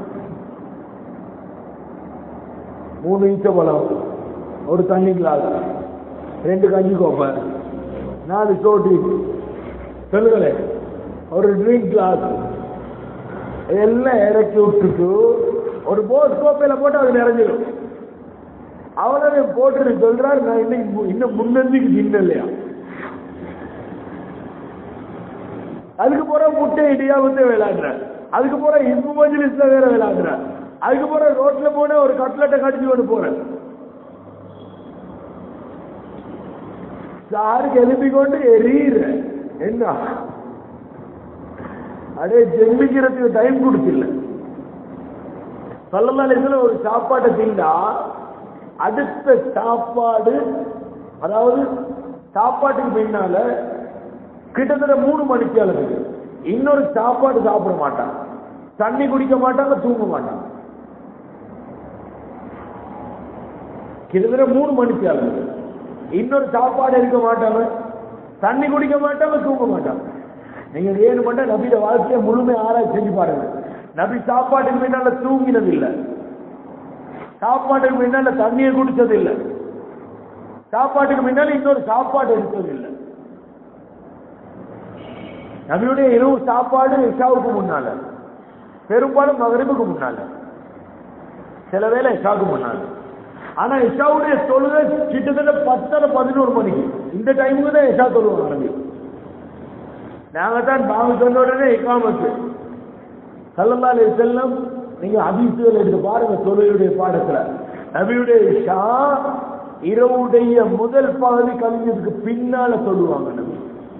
மூணு ஈச்சப்பழம் ஒரு தண்ணி கிளாஸ் ரெண்டு கஞ்சி கோப்பை நாலு சோட்டி சொல்லுங்களேன் ஒரு ட்ரிங்க் கிளாஸ் எல்லாம் இறக்கி விட்டுட்டு ஒரு போஸ் கோப்பையில போட்டு அது நிறைஞ்சிடும் அவ்வளவு போட்டு சொல்றாரு நான் இன்னைக்கு மு- இன்னும் முன்னந்திக்கு தின்னலையா அதுக்கு போற முட்டை இடியாபத்தை விளையாடுறேன் அதுக்கு போற இன்பு மஜ்லிஸ்ல வேற விளையாடுறேன் அதுக்கு போற ரோட்ல போன ஒரு கட்லெட்டை கடிச்சு கொண்டு போறேன் சாருக்கு எழுப்பி கொண்டு எரியுற என்ன அடே ஜென்மிக்கிறதுக்கு டைம் கொடுத்தில்ல சொல்லலாத்துல ஒரு சாப்பாட்டை திண்டா அடுத்த சாப்பாடு அதாவது சாப்பாட்டுக்கு பின்னால கிட்டத்தட்ட மூணு மணிக்கு அளவுக்கு இன்னொரு சாப்பாடு சாப்பிட மாட்டான் தண்ணி குடிக்க மாட்டாங்க தூங்க மாட்டாங்க கிட்டத்தட்ட மூணு மணிக்கு அளவுக்கு இன்னொரு சாப்பாடு எடுக்க மாட்டாங்க தண்ணி குடிக்க மாட்டாங்க தூங்க மாட்டாங்க நீங்க வேணும் பண்ண நபியோட வாழ்க்கையை முழுமை ஆராய்ச்சி செஞ்சு பாருங்க நபி சாப்பாட்டுக்கு பின்னால தூங்கினது இல்ல சாப்பாட்டுக்கு பின்னால தண்ணியை குடிச்சது இல்ல சாப்பாட்டுக்கு பின்னால இன்னொரு சாப்பாடு எடுத்தது இல்ல நபியுடைய இரவு சாப்பாடு இஷாவுக்கு முன்னால பெரும்பாலும் மகரிபுக்கு முன்னால சில வேளை இஷாவுக்கு முன்னால ஆனா இஷாவுடைய தொழுகை கிட்டத்தட்ட பத்தரை பதினோரு மணிக்கு இந்த டைமுக்கு தான் இஷா தொழுவாங்க நபி நாங்க தான் பாங்க சொன்ன உடனே இக்காமத்து சல்லல்லாஹு செல்லம் நீங்க ஹதீசுகள் எடுத்து பாருங்க தொழுகையுடைய பாடத்துல நபியுடைய இஷா இரவுடைய முதல் பகுதி கழிஞ்சதுக்கு பின்னால சொல்லுவாங்க நபி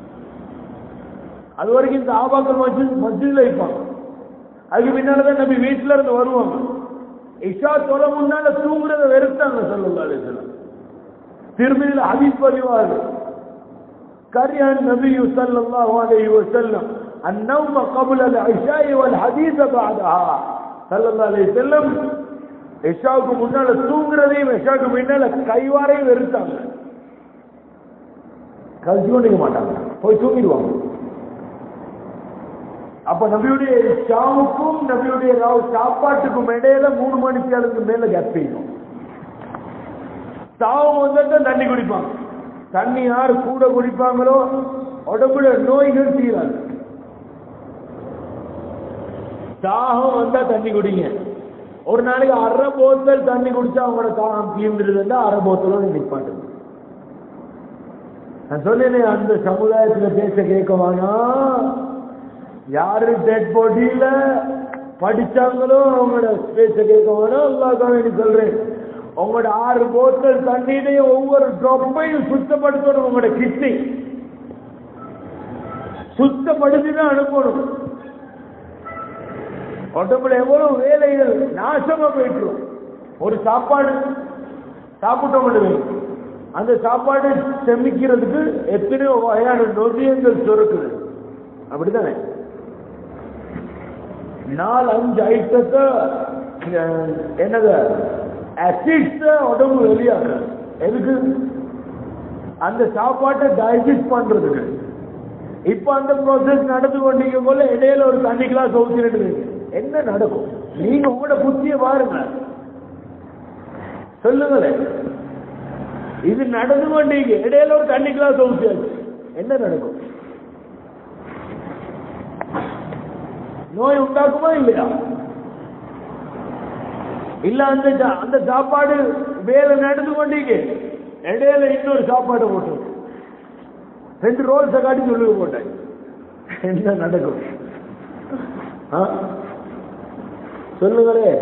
அது வரைக்கும் இந்த ஆபாக்கள் மஸ்ஜித் மஸ்ஜித்ல இருப்பாங்க அதுக்கு பின்னாலதான் நபி வீட்டுல இருந்து வருவாங்க இஷா தொலை முன்னால தூங்குறத வெறுத்தாங்க சல்லல்லாஹு அலைஹி வஸல்லம் திரும்பியில் ஹதீஸ் பதிவாரு كره النبي صلى الله عليه وسلم النوم قبل العشاء والحديث بعدها صلى الله عليه وسلم இஷாவுக்கு முன்னால தூங்குறதையும் இஷாவுக்கு பின்னால கைவாரையும் வெறுத்தாங்க கழிச்சு கொண்டிருக்க மாட்டாங்க போய் தூங்கிடுவாங்க அப்ப நபியுடைய ஷாவுக்கும் நபியுடைய ராவ் சாப்பாட்டுக்கும் இடையில மூணு மணிக்கு அளவுக்கு மேல கேப் செய்யும் தாவம் வந்தா தண்ணி குடிப்பாங்க தண்ணி யார் கூட குடிப்பாங்களோ உடம்புல நோய்கள் தீராது தாகம் வந்தா தண்ணி குடிங்க ஒரு நாளைக்கு அரை போத்தல் தண்ணி குடிச்சா அவங்களோட தாகம் தீர்ந்துருந்தா அரை போத்தலோட நிப்பாட்டு நான் சொன்னேனே அந்த சமுதாயத்துல பேச கேட்கவானா யாரு டெட் பாடியில படிச்சாங்களோ அவங்களோட பேச கேட்கவானா அல்லாஹ் வேண்டி சொல்றேன் உங்களோட ஆறு போத்தல் தண்ணீரையும் ஒவ்வொரு ட்ராப்பையும் சுத்தப்படுத்தணும் உங்களோட கிட்னி சுத்தப்படுத்தி தான் அனுப்பணும் உடம்புல எவ்வளவு வேலைகள் நாசமா போயிட்டு ஒரு சாப்பாடு சாப்பிட்டோம் அந்த சாப்பாடு செமிக்கிறதுக்கு எத்தனையோ வகையான நொதியங்கள் சுரக்குது அப்படித்தானே நாலு அஞ்சு ஐட்டத்தை அஹ், என்னது அசிட்ஸ் உடம்பு வெளியாகுது எதுக்கு அந்த சாப்பாட்டை டைஜஸ்ட் பண்றதுக்கு இப்ப அந்த ப்ராசஸ் நடந்து கொண்டீங்க போல இடையில ஒரு தண்ணி கிளாஸ் ஊத்திட்டு என்ன நடக்கும் நீங்க உங்களோட புத்திய பாருங்க சொல்லுங்களேன் இது நடந்து கொண்டீங்க இடையில ஒரு தண்ணி கிளாஸ் ஊத்தியாச்சு என்ன நடக்கும் நோய் உண்டாக்குமா இல்லையா இல்ல அந்த சா- அந்த சாப்பாடு வேலை நடந்து கொண்டீங்க இடையில இன்னொரு சாப்பாடு போட்டு ரெண்டு ரோல்ஸை காட்டி சொல்லுங்க போட்டேன் என்ன நடக்கும் ஆ? சொல்லுங்களே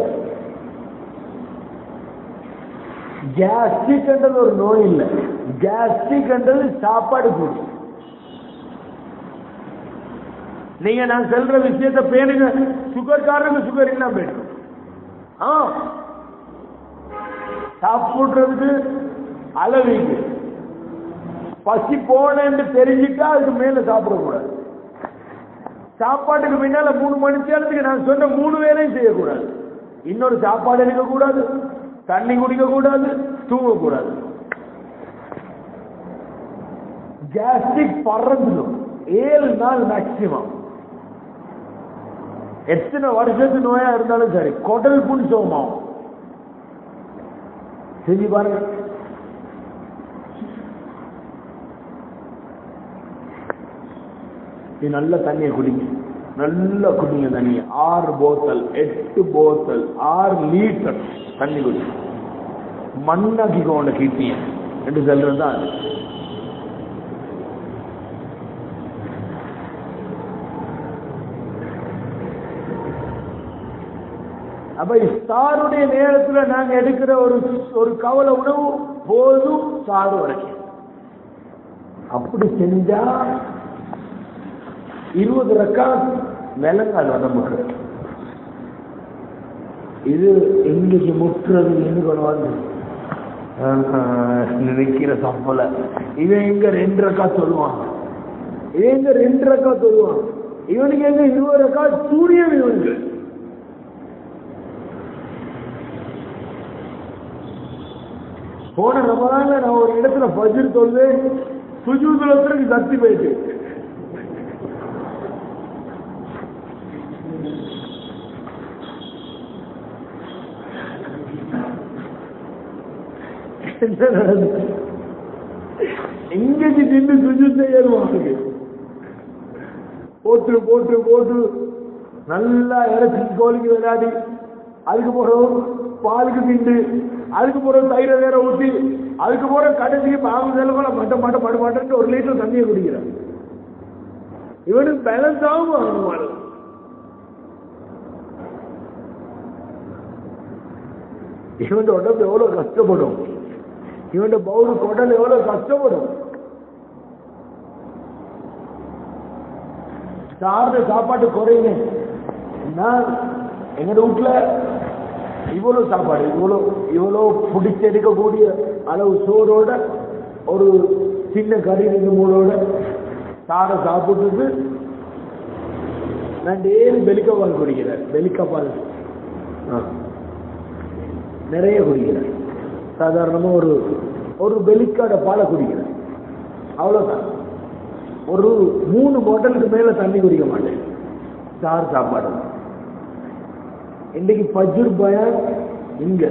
கேஸ்ட்ரிக் என்றது ஒரு நோய் இல்லை கேஸ்ட்ரிக் என்றது சாப்பாடு கூடி நீங்க நான் சொல்ற விஷயத்தை பேணுங்க சுகர்காரங்க சுகர் இல்லாம போயிடும் ஆ சாப்பிடுறதுக்கு அளவீங்க பசி போனேன்னு தெரிஞ்சுட்டா அதுக்கு மேல சாப்பிடக்கூடாது சாப்பாட்டுக்கு பின்னால மூணு மணி நேரத்துக்கு நான் சொன்ன மூணு வேலையும் செய்யக்கூடாது இன்னொரு சாப்பாடு எடுக்க கூடாது தண்ணி குடிக்க கூடாது தூங்க கூடாது கேஸ்ட்ரிக் பறந்துடும் ஏழு நாள் மேக்சிமம் எத்தனை வருஷத்து நோயா இருந்தாலும் சரி குடல் புண் சோமாவும் செஞ்சு பாருங்க நீ நல்ல தண்ணியை குடிங்க நல்ல குடிங்க தண்ணியை ஆறு போத்தல் எட்டு போத்தல் ஆறு லிட்டர் தண்ணி குடி மண்ணாக்கிக்கோண்ட கிட்டிய என்று சொல்றது தான் அது. அப்ப இஸ்தாருடைய நேரத்துல நாங்க எடுக்கிற ஒரு ஒரு கவலை உணவு போதும் சாறு வரைக்கும் அப்படி செஞ்சா இருபது ரக்கா விலங்காது உடம்புக்கு இது எங்களுக்கு முற்றுறது என்று கொண்டு நினைக்கிற சப்பல இவன் எங்க ரெண்டு ரக்கா சொல்லுவான் இவன் எங்க ரெண்டு ரக்கா சொல்லுவான் இவனுக்கு எங்க இருபது ரக்கா சூரியன் இவனுக்கு போன ரமதான்ல நான் ஒரு இடத்துல பஜ்ர் தொழுது சுஜூதுலத்திற்கு சக்தி போயிட்டு என்ன நடந்துச்சு எங்கேக்கு நின்று சுஜு செய்யணும் போட்டு போட்டு போட்டு நல்லா இறச்சி கோழிக்கு விளையாடி அதுக்கு போறோம் பாலுக்கு திண்டு அதுக்கு போறோம் தயிரை வேற ஊற்றி அதுக்கு போற கடைசிக்கு பாம்பு செல்ல கூட மட்ட மட்ட மட்ட மாட்டேன் ஒரு லிட்டர் தண்ணியை குடிக்கிறான் இவனுக்கு பேலன்ஸ் ஆகும் ஆகணும் இவன் உடம்பு எவ்வளவு கஷ்டப்படும் இவன் பவுரு குடல் எவ்வளவு கஷ்டப்படும் சார்ந்த சாப்பாட்டு குறையுங்க நான் எங்க வீட்டுல இவ்வளவு சாப்பாடு இவ்வளவு இவ்வளவு பிடிச்செடுக்கக்கூடிய அளவு சோறோட ஒரு சின்ன கறி ரெண்டு மூணோட சாரை சாப்பிட்டுட்டு நான் டெய்லி பெலிக்கப்பால் குடிக்கிறேன் பெலிக்கப்பால் நிறைய குடிக்கிறேன் சாதாரணமா ஒரு ஒரு பெலிக்காட பாலை குடிக்கிறேன் அவ்வளவுதான் ஒரு மூணு பாட்டிலுக்கு மேல தண்ணி குடிக்க மாட்டேன் சார் சாப்பாடு இன்னைக்கு பஜ்ர் பயான் இங்க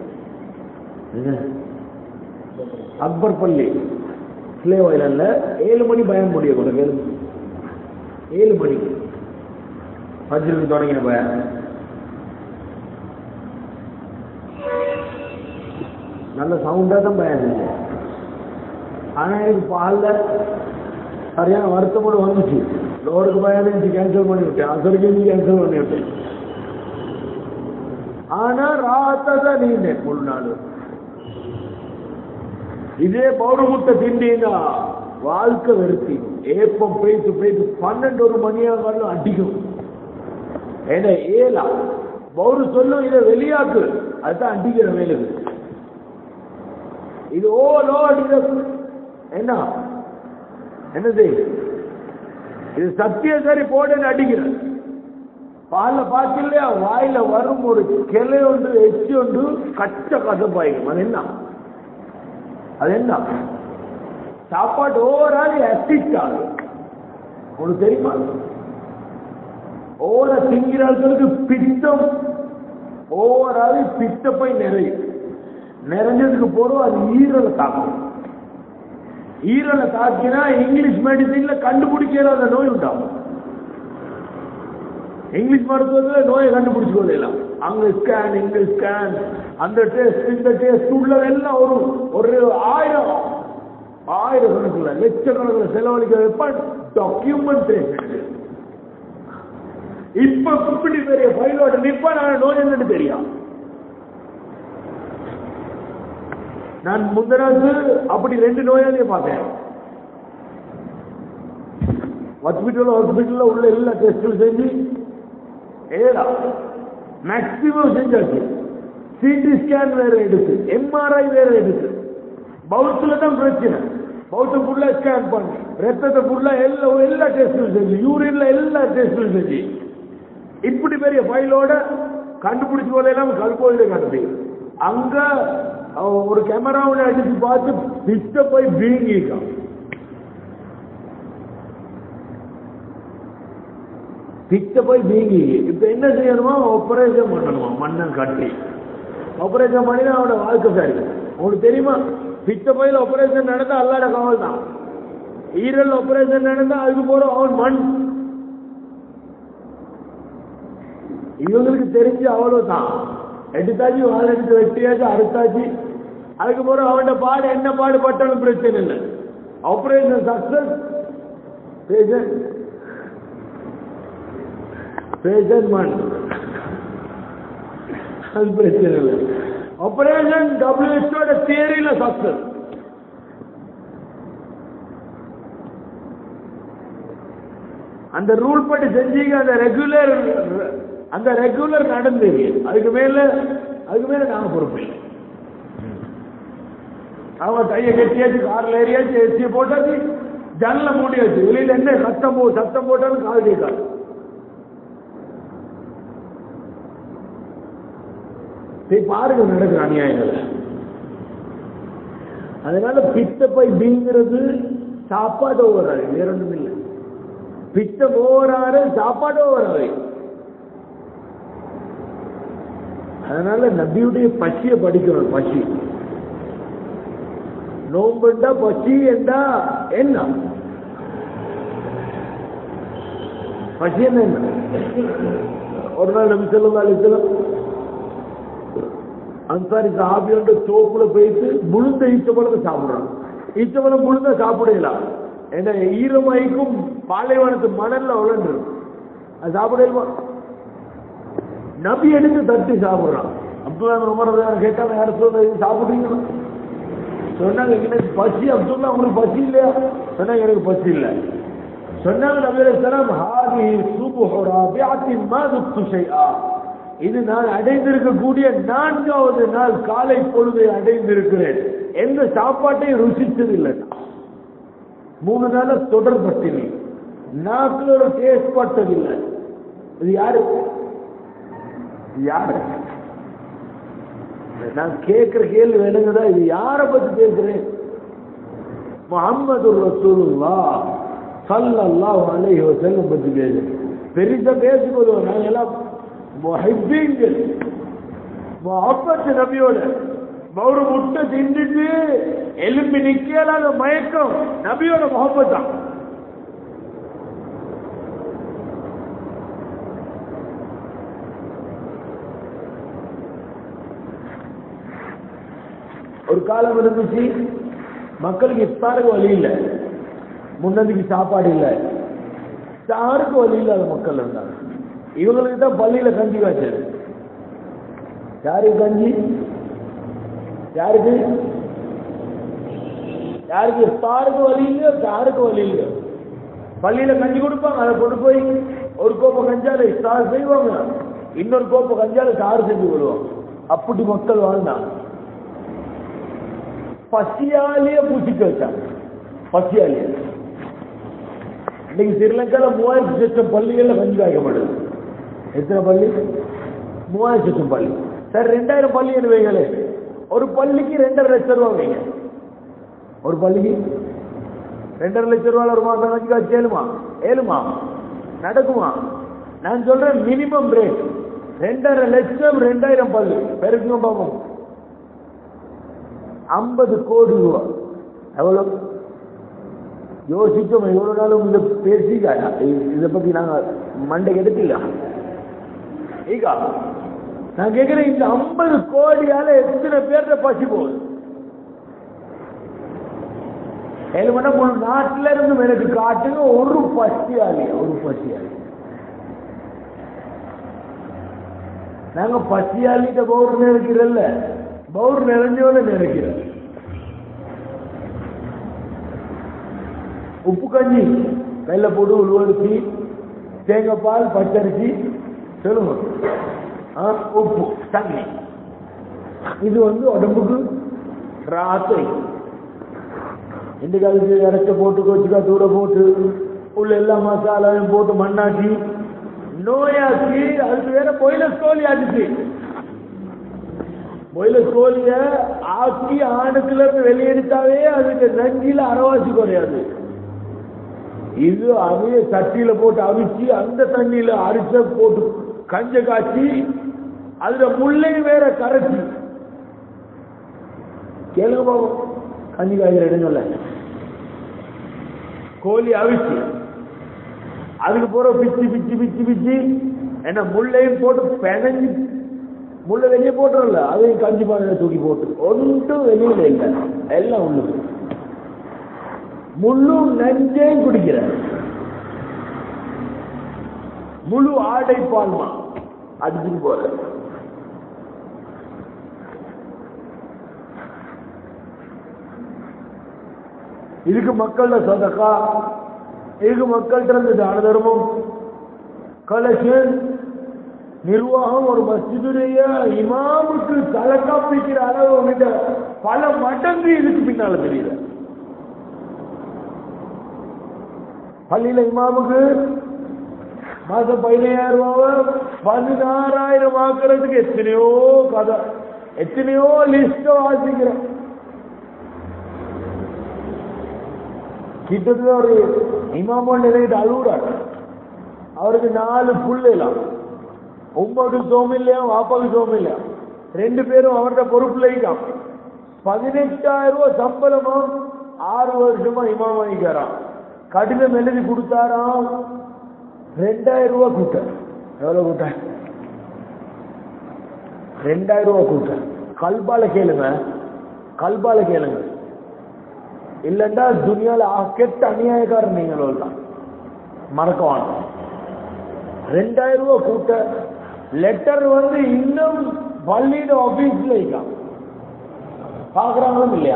அக்பர் பள்ளி ஸ்லேவ் ஐலண்ட்ல ஏழு மணி பயான் முடிய கூட ஏழு ஏழு மணி பஜ்ருக்கு தொடங்கின பயான் நல்ல சவுண்டா தான் பயான் செஞ்சேன் ஆனா எனக்கு பால்ல சரியான வருத்தமோடு வந்துச்சு லோருக்கு பயான் கேன்சல் பண்ணி விட்டேன் அசருக்கு கேன்சல் பண்ணி விட்டேன் ஆனா ராத்ததான் நீண்டேன் முழு நாள் இதே பௌரமுட்டை திண்டினா வாழ்க்கை வெறுத்தி ஏப்பம் பேசு பேசு பன்னெண்டு ஒரு மணியா வரலும் அடிக்கும் ஏன்னா ஏலா பௌரு சொல்லும் இதை வெளியாக்கு அதுதான் அடிக்கிற வேலுக்கு இது ஓ லோ அடிக்கிற என்ன என்னது இது சத்திய சரி போடுன்னு அடிக்கிறேன் பால பார்க்கலையா வாயில வரும் ஒரு கிளை ஒன்று எச்சி ஒன்று கச்ச கசப்பாயிடும் அது என்ன அது என்ன சாப்பாடு ஓவரால் அசிட் ஆகும் உனக்கு தெரியுமா ஓர திங்கிறார்களுக்கு பித்தம் ஓவரால் பித்த போய் நிறையும் நிறைஞ்சதுக்கு போறோம் அது ஈரலை தாக்கும் ஈரலை தாக்கினா இங்கிலீஷ் மெடிசின்ல கண்டுபிடிக்கிற நோய் உண்டாகும் இங்கிலீஷ் மருத்துவத்தில் நோயை கண்டுபிடிச்சு கொள்ளலாம் அங்க ஸ்கேன் இங்க ஸ்கேன் அந்த டெஸ்ட் இந்த டெஸ்ட் உள்ளதெல்லாம் ஒரு ஒரு ஆயிரம் ஆயிரம் கணக்குல லட்சக்கணக்கில் செலவழிக்க வைப்பான் டாக்குமெண்டேஷன் இப்ப இப்படி பெரிய ஃபைலோட நிப்பா நான் நோய் என்னன்னு தெரியும் நான் முந்தனாத்து அப்படி ரெண்டு நோயாளியை பார்த்தேன் ஹாஸ்பிட்டல் ஹாஸ்பிட்டல்ல உள்ள எல்லா டெஸ்டும் செஞ்சு ஏடா மேக்சிமம் செஞ்சாச்சு சிடி ஸ்கேன் வேற எடுத்து எம்ஆர்ஐ வேற எடுத்து பவுத்துல தான் பிரச்சனை பவுத்து ஃபுல்லா ஸ்கேன் பண்ணி ரத்தத்தை ஃபுல்லா எல்லா எல்லா டெஸ்டும் செஞ்சு யூரின்ல எல்லா டெஸ்டும் செஞ்சு இப்படி பெரிய ஃபைலோட கண்டுபிடிச்சு போல எல்லாம் கல்கோயில கண்டு அங்க அவன் ஒரு கேமராவோட அடிச்சு பார்த்து பிச்ச போய் வீங்கிக்கான் பித்த போய் வீங்கி இப்ப என்ன செய்யணுமா ஆபரேஷன் பண்ணணுமா மண்ணன் கட்டி ஆபரேஷன் பண்ணினா அவனோட வாழ்க்கை சரி உங்களுக்கு தெரியுமா பித்த போயில ஆபரேஷன் நடந்தா அல்லாட காவல் தான் ஈரல் ஆபரேஷன் நடந்தா அதுக்கு போற அவன் மண் இவங்களுக்கு தெரிஞ்சு அவ்வளவுதான் எடுத்தாச்சு வாழை எடுத்து வெட்டியாச்சு அறுத்தாச்சு அதுக்கு போற அவனோட பாடு என்ன பாடுபட்டாலும் பிரச்சனை இல்லை ஆபரேஷன் சக்சஸ் பேஷன் பேஷன் மண் அது பிரச்சனை இல்லை ஆபரேஷன் டபிள்யூஹெச்ஓட தியரியில சக்சஸ் அந்த ரூல் படி செஞ்சீங்க அந்த ரெகுலர் அந்த ரெகுலர் நடந்து அதுக்கு மேல அதுக்கு மேல நாங்க பொறுப்பு இல்லை. அவங்க கையை கட்டியாச்சு கார்ல ஏறியாச்சு ஏசிய போட்டாச்சு ஜன்னல மூடியாச்சு வெளியில என்ன சத்தம் போ சத்தம் போட்டாலும் காது கேட்காது போய் பாருங்க நடக்கிற அநியாயங்களை அதனால பித்த போய் பீங்கிறது சாப்பாடு ஓவராது வேற ஒண்ணும் இல்லை பித்தம் ஓவராறு சாப்பாடு ஓவராது அதனால நபியுடைய பசியை படிக்கணும் பசி நோம்புண்டா பசி என்றா என்ன பசி என்ன என்ன ஒரு நாள் நபி சொல்லா அலிசலம் அன்சாரி சாபியோட தோப்புல போயிட்டு முழுந்த ஈச்சப்பழம் சாப்பிடுறான் ஈச்சப்பழம் முழுந்த சாப்பிடலாம் ஏன்னா ஈரமாய்க்கும் பாலைவனத்து மணல்ல உழன்று அது சாப்பிடலாமா நபி எடுத்து தட்டி சாப்பிடுறான் அப்துல்லா ரொம்ப கேட்டாங்க யாரும் சொல்ல இது சாப்பிடுறீங்களா சொன்னாங்க எனக்கு பசி அப்துல்லா உங்களுக்கு பசி இல்லையா சொன்னாங்க எனக்கு பசி இல்லை சொன்னாங்க நபி அலைஹிஸ்ஸலாம் ஹாதி சுபுஹுரா பிஅத்தின் மா துக்து ஷைஆ இது நான் அடைந்திருக்கக்கூடிய நான்காவது நாள் காலை பொழுதை அடைந்திருக்கிறேன் எந்த சாப்பாட்டையும் ருசித்ததில்லை மூணு நாள தொடர் பட்டினி நாக்குல ஒரு டேஸ்ட் பட்டதில்லை இது யாரு இது யாரு நான் கேட்கிற கேள்வி வேணுங்கதா இது யாரை பத்தி பேசுறேன் முகமது ரசூலுல்லா சல்லல்லாஹு அலைஹி வஸல்லம் பத்தி பேசுறேன் பெரிசா பேசும்போது நாங்க எல்லாம் முஹிப்பீன்கள் முஹப்பத் நபியோட ஒரு முட்டை தின்னுட்டு எலும்பி நிக்கலாத மயக்கம் நபியோட முகப்பத் தான் ஒரு காலம் இருந்துச்சு மக்களுக்கு இஃப்தாருக்கு வழி இல்லை முன்னதிக்கு சாப்பாடு இல்லை சாருக்கு வழி இல்லாத மக்கள் இருந்தாங்க இவங்களுக்கு தான் பள்ளியில கஞ்சி காய்ச்சது யாருக்கு கஞ்சி யாருக்கு யாருக்கு இஃப்தாருக்கு வழி இல்லையோ சாருக்கு வழி இல்லையோ பள்ளியில கஞ்சி கொடுப்பாங்க அதை கொண்டு போய் ஒரு கோப்பை கஞ்சால இஃப்தார் செய்வாங்க இன்னொரு கோப்பை கஞ்சால சாறு செஞ்சு கொள்வாங்க அப்படி மக்கள் வாழ்ந்தாங்க பசியாலேயே பூசிக்க வச்சாங்க பசியாலேயே இன்னைக்கு ஸ்ரீலங்கால மூவாயிரத்தி லட்சம் பள்ளிகள்ல கஞ்சி காய்க்க மாட்டேது எத்தனை பள்ளி மூவாயிரம் லட்சம் பள்ளி சார் ரெண்டாயிரம் பள்ளி என்ன வைங்களே ஒரு பள்ளிக்கு ரெண்டரை லட்சம் ரூபா வைங்க ஒரு பள்ளிக்கு ரெண்டரை லட்சம் ரூபாய் ஒரு மாசம் கஞ்சி காய்ச்சி ஏழுமா ஏழுமா நடக்குமா நான் சொல்றேன் மினிமம் ரேட் ரெண்டரை லட்சம் ரெண்டாயிரம் பள்ளி பெருக்குங்க பார்ப்போம் ஐம்பது கோடி ரூபா எவ்வளவு யோசிச்சோம் எவ்வளவு நாளும் இந்த பேசி இதை பத்தி நாங்க மண்டைக்கு எடுத்துல ஈகா நான் கேட்கிறேன் இந்த ஐம்பது கோடியால எத்தனை பேர்த்த பசி போகுது ஏழுமணா முழு நாட்டில இருந்து எனக்கு காட்டுங்க ஒரு பசியாளி ஒரு பசியாளி நாங்க பசியாளிட்ட பவுர் நினைக்கிறல்ல பவுர் நிறைஞ்சவன நினைக்கிறேன் உப்பு கஞ்சி வெள்ளை போட்டு உழுவரிசி தேங்காய் பால் பச்சரிசி சொல்லுங்க ஆ, உப்பு தண்ணி இது வந்து உடம்புக்கு ராத்தை இந்த காலத்து இறச்ச போட்டு கொச்சுக்கா தூர போட்டு உள்ள எல்லா மசாலாவையும் போட்டு மண்ணாக்கி நோயாக்கி அதுக்கு வேற பொயிலர் கோழி ஆச்சு பொயிலர் கோழிய ஆக்கி ஆணுக்குள்ள இருந்து வெளியெடுத்தாவே அதுக்கு நஞ்சில அறவாசி குறையாது இது அதே சட்டியில போட்டு அவிச்சு அந்த தண்ணியில அரிச்ச போட்டு கஞ்ச காய்ச்சி அதுல முள்ளை வேற கரைச்சி கேளுங்க பாவம் கஞ்சி காய்கிற இடங்கள்ல கோழி அவிச்சு அதுக்கு போற பிச்சு பிச்சு பிச்சு பிச்சு என்ன முள்ளையும் போட்டு பெனஞ்சு முள்ள வெளியே போட்டுறல அதையும் கஞ்சி பானையில தூக்கி போட்டு ஒன்றும் வெளியில இல்லை எல்லாம் உள்ளுக்கு முழு நஞ்சையும் குடிக்கிற முழு ஆடை பால்மா அடிச்சுட்டு போற இதுக்கு மக்கள்ல சதக்கா இதுக்கு மக்கள்கிட்ட இருந்து தான தர்மம் கலெக்ஷன் நிர்வாகம் ஒரு மஸ்ஜிதுடைய இமாமுக்கு தலை காப்பிக்கிற அளவு விட பல மடங்கு இதுக்கு பின்னால தெரியல பள்ளியில இமாமுக்கு மாசம் பதினையாயிரம் ரூபாவை பதினாறாயிரம் ஆக்குறதுக்கு எத்தனையோ கதை எத்தனையோ லிஸ்ட வாசிக்கிறேன் கிட்டத்தட்ட ஒரு இமாமோன் நிலையிட்டு அழுகுறாரு அவருக்கு நாலு புள்ளலாம் உமாவுக்கு சோம் இல்லையா வாப்பாவுக்கு சோம் இல்லையா ரெண்டு பேரும் அவரோட பொறுப்புல இருக்கான் பதினெட்டாயிரம் ரூபாய் சம்பளமா ஆறு வருஷமா இமாம் வாங்கிக்கிறான் கடிதம் எழுதி கொடுத்தாராம் ரெண்டாயிரம் ரூபாய் கூட்ட எவ்வளவு கூட்ட ரெண்டாயிரம் ரூபாய் கூட்ட கல்பால கேளுங்க கல்பால கேளுங்க இல்லண்டா துனியால கெட்ட அநியாயக்காரன் நீங்கள் தான் மறக்கவான ரெண்டாயிரம் ரூபாய் கூட்ட லெட்டர் வந்து இன்னும் பள்ளியோட ஆபீஸ்ல இருக்கான் பாக்குறாங்களும் இல்லையா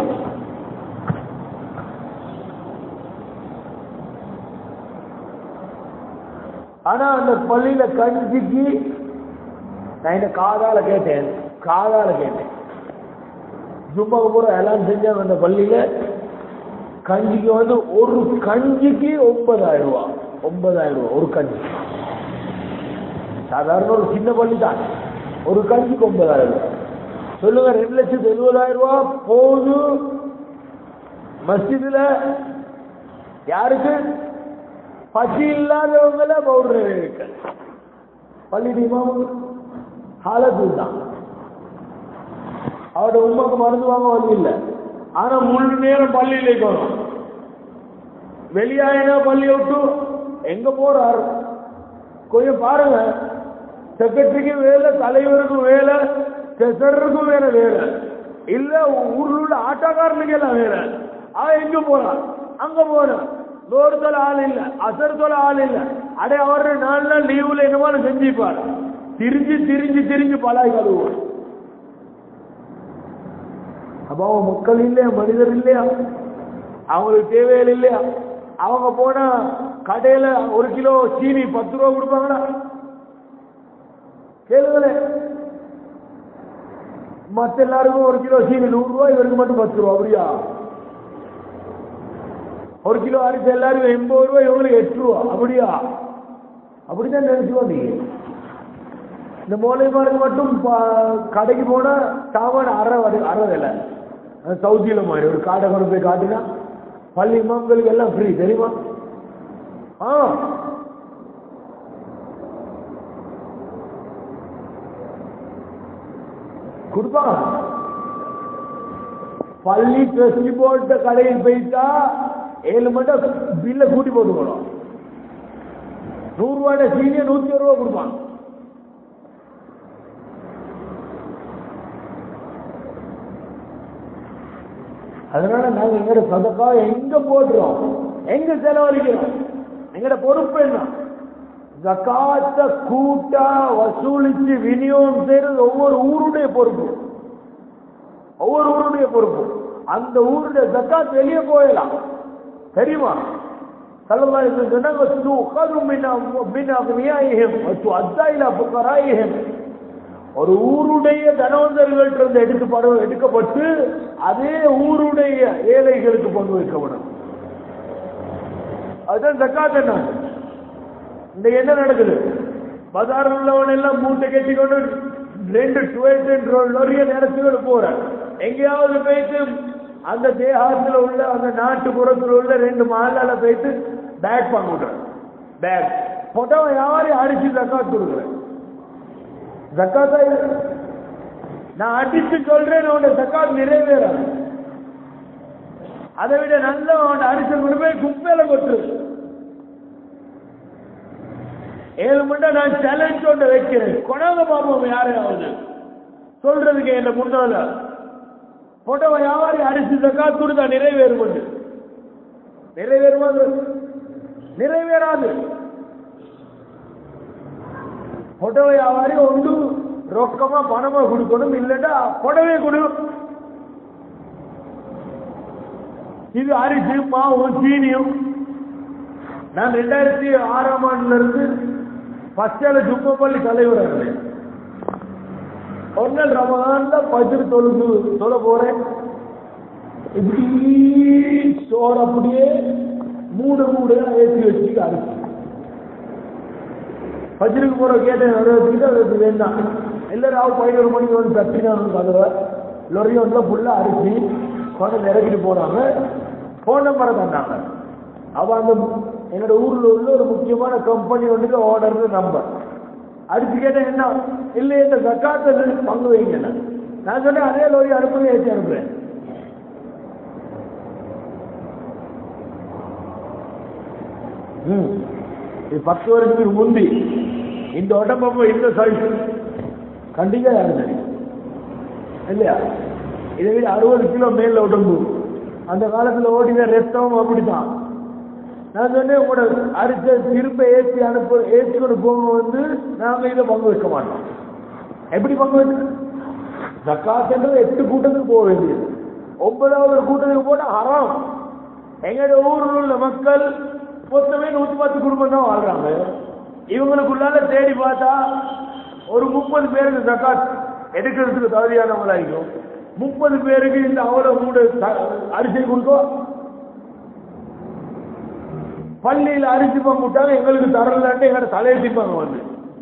ஆனா அந்த பள்ளியில கஞ்சிக்கு நான் இந்த காதால கேட்டேன் காதால கேட்டேன் ஜும்மாக்கு பூரா எல்லாம் செஞ்சேன் அந்த பள்ளியில கஞ்சிக்கு வந்து ஒரு கஞ்சிக்கு ஒன்பதாயிரம் ரூபாய் ஒன்பதாயிரம் ரூபாய் ஒரு கஞ்சி சாதாரண ஒரு சின்ன பள்ளி தான் ஒரு கஞ்சிக்கு ஒன்பதாயிரம் ரூபாய் சொல்லுங்க ரெண்டு லட்சத்து எழுபதாயிரம் ரூபாய் போகுது மஸ்ஜிதுல யாருக்கு பசி இல்லாதவங்கள பௌர்ணமிகள் பள்ளி இமாமு ஹாலத்து தான் அவரோட உண்மைக்கு மருந்து வாங்க வந்து இல்லை ஆனா முழு நேரம் பள்ளியில இருக்கணும் வெளியாயினா பள்ளி விட்டு எங்க போறாரு கொஞ்சம் பாருங்க செக்ரட்டரிக்கும் வேலை தலைவருக்கும் வேலை செசருக்கும் வேற வேலை இல்ல ஊர்ல உள்ள ஆட்டோக்காரனுக்கு எல்லாம் வேலை அவன் எங்க போறான் அங்க போறான் தோறுதல் ஆள் இல்ல அசர்தோல ஆள் இல்ல அடே அவரு நாலு நாள் லீவுல என்னமான செஞ்சுப்பார் திரிஞ்சு திரிஞ்சு திரிஞ்சு பலாய் கழுவுவார் அப்ப அவங்க மக்கள் இல்லையா மனிதர் இல்லையா அவங்களுக்கு தேவைகள் இல்லையா அவங்க போனா கடையில ஒரு கிலோ சீனி பத்து ரூபா கொடுப்பாங்களா கேளுங்களேன் மத்த எல்லாருக்கும் ஒரு கிலோ சீனி நூறு ரூபாய் இவருக்கு மட்டும் பத்து ரூபா அப்படியா ஒரு கிலோ அரிசி எல்லாருக்கும் எண்பது ரூபாய் இவங்களுக்கு எட்டு ரூபா அப்படியா அப்படிதான் நினைச்சுக்கோ நீங்க இந்த மூலைமாருக்கு மட்டும் ப- கடைக்கு போனா சாமான அரை வரு- அரை விலை அது சவுதியில மாதிரி ஒரு காடை கொண்டு போய் காட்டினா பள்ளி இமாம்களுக்கு எல்லாம் ஃப்ரீ தெரியுமா ஆ கொடுப்பாங்க பள்ளி ட்ரஸ்டி போட்ட கடையில் போயிட்டா ஏழு மட்டும் பில்ல கூட்டி போட்டுக்கணும் நூறு ரூபாய் சீனியர் நூத்தி ஒரு ரூபா கொடுப்பாங்க அதனால நாங்க எங்கட சதக்கா எங்க போடுறோம் எங்க செலவழிக்கிறோம் எங்கட பொறுப்பு என்ன ஜக்காத்த கூட்டா வசூலிச்சு விநியோகம் செய்யறது ஒவ்வொரு ஊருடைய பொறுப்பு ஒவ்வொரு ஊருடைய பொறுப்பு அந்த ஊருடைய ஜக்காத் வெளியே போயிடலாம் தெரியுமா சல்லல்லாஹு அலைஹி வஸல்லம் சொன்னாங்க "துஅഖது மின் அம்- மின் அக்னியாயிஹிம் வ துஅத்தா இலா ஃபுகராயிஹிம்." ஒரு ஊருடைய தனவந்தர்கள்ட்ட இருந்து எடுத்து படம் எடுக்கப்பட்டு அதே ஊருடைய ஏழைகளுக்கு பங்கு வைக்கப்படும் அதுதான் ஜக்காத் என்ன இந்த என்ன நடக்குது பஜாரில் உள்ளவன் எல்லாம் மூட்டை கட்டி கொண்டு ரெண்டு டுவெல்ட் லொரிய நேரத்துக்கு போற எங்கேயாவது போயிட்டு அந்த தேகாரத்தில் உள்ள அந்த நாட்டுப்புறத்தில் உள்ள ரெண்டு மாலால போயிட்டு பேக் பண்ணுறேன் பேக் புடவை யாரு அடிச்சு ஜக்காத் கொடுக்குறேன் ஜக்காத்தா இது நான் அடிச்சு சொல்றேன் உன்னை ஜக்காத் நிறைவேறாது அதை விட நல்ல அவன் அரிசல் கொண்டு போய் குப்பையில கொட்டுரு ஏழு மண்டா நான் சேலஞ்ச் ஒன்று வைக்கிறேன் கொண்டாங்க பாப்போம் யாரையாவது சொல்றதுக்கு என்ன முன்னால புடவை யாரு அரிசி ஜக்காத் கொடுத்தா நிறைவேறும் கொண்டு நிறைவேறுமா நிறைவேறாது புடவை வியாபாரி ஒன்று ரொக்கமா பணமா கொடுக்கணும் இல்லைன்னா புடவை கொடு இது அரிசி மாவும் சீனியும் நான் ரெண்டாயிரத்தி ஆறாம் ஆண்டுல இருந்து பச்சையில ஜும்மப்பள்ளி தலைவராக இருந்தேன் ஒரு நாள் ரமதான்ல பஜ்ரு தொழுது தொழ போறேன் இப்படி சோறு அப்படியே மூணு மூணு ஏற்றி வச்சுட்டு அரிசி பஜ்ருக்கு போற கேட்டேன் அதை வச்சுக்கிட்டு அது வேண்டாம் எல்லாரும் ஆகும் பதினோரு மணிக்கு வந்து தட்டினாங்க கதவை லொரி ஒன்றுல ஃபுல்லா அரிசி கொண்டு இறக்கிட்டு போனாங்க போன் நம்பரை தந்தாங்க அவ அந்த என்னோட ஊர்ல உள்ள ஒரு முக்கியமான கம்பெனி வந்துட்டு ஆர்டர் நம்பர் அடிச்சு கேட்டேன் என்ன இல்லை இந்த சக்காத்தை பங்கு வைங்க நான் சொன்னேன் அதே லோரி அனுப்புங்க ஏற்றி அனுப்புறேன் ம் இது பத்து வருஷத்துக்கு முந்தி இந்த உடம்பு இந்த சைஸ் கண்டிப்பா யாரும் தெரியும் இல்லையா இதை விட அறுபது கிலோ மேல உடம்பு அந்த காலத்துல ஓடின ரத்தம் அப்படித்தான் நான் சொன்னேன் உங்களோட அரிச்ச திரும்ப ஏற்றி அனுப்ப ஏற்றி கொண்டு போக வந்து நாங்க இதை பங்கு வைக்க மாட்டோம் எப்படி பங்கு வைக்க ஜக்காத்துன்றது எட்டு கூட்டத்துக்கு போக வேண்டியது ஒன்பதாவது கூட்டத்துக்கு போனா ஹராம் எங்களோட ஊரில் உள்ள மக்கள் மொத்தமே நூத்தி பத்து குடும்பம் தான் வாழ்றாங்க இவங்களுக்குள்ளால தேடி பார்த்தா ஒரு முப்பது பேருக்கு ஜக்காத் எடுக்கிறதுக்கு தகுதியானவங்களா இருக்கும் முப்பது பேருக்கு இந்த அவ்வளவு மூடு அரிசி கொடுத்தோம் பள்ளியில் அரிசி பங்குட்டாங்க எங்களுக்கு தரலான்ட்டு எங்களோட தலையெழுத்திப்பாங்க வந்து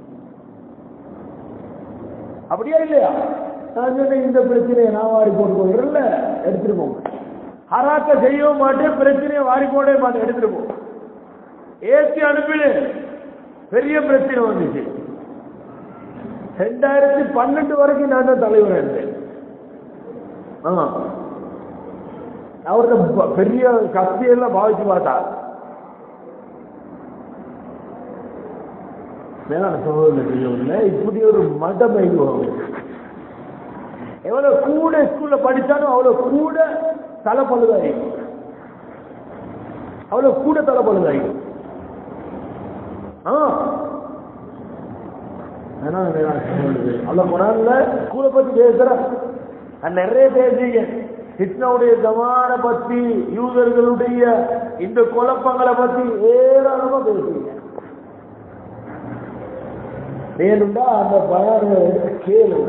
அப்படியா இல்லையா நான் சொன்னேன் இந்த பிரச்சனையை நான் வாரி போட்டு கொள்றேன்ல எடுத்துட்டு போங்க ஹராக்க செய்யவும் மாட்டேன் பிரச்சனையை வாரி போடவே மாட்டேன் எடுத்துட்டு போ ஏசி அனுப்பிடு பெரிய பிரச்சனை வந்துச்சு ரெண்டாயிரத்தி பன்னெண்டு வரைக்கும் நான் தான் தலைவர் இருந்தேன் அவர்கிட்ட பெரிய சக்தியெல்லாம் பாவிச்சு பார்த்தா மேலான சகோதரர்கள் இப்படி ஒரு மடம் எவ்வளவு கூட ஸ்கூல்ல படிச்சாலும் அவ்வளவு கூட தலை பழுதாயிருக்கும் அவ்வளவு கூட தலை பழுதாயிருக்கும் அல்ல குரான்ல ஸ்கூலை பத்தி பேசுற நிறைய பேசுறீங்க கிருஷ்ணவுடைய ஜமான பத்தி யூதர்களுடைய இந்த குழப்பங்களை பத்தி ஏராளமா பேசுறீங்க வேணும்டா அந்த பயானு கேளுங்க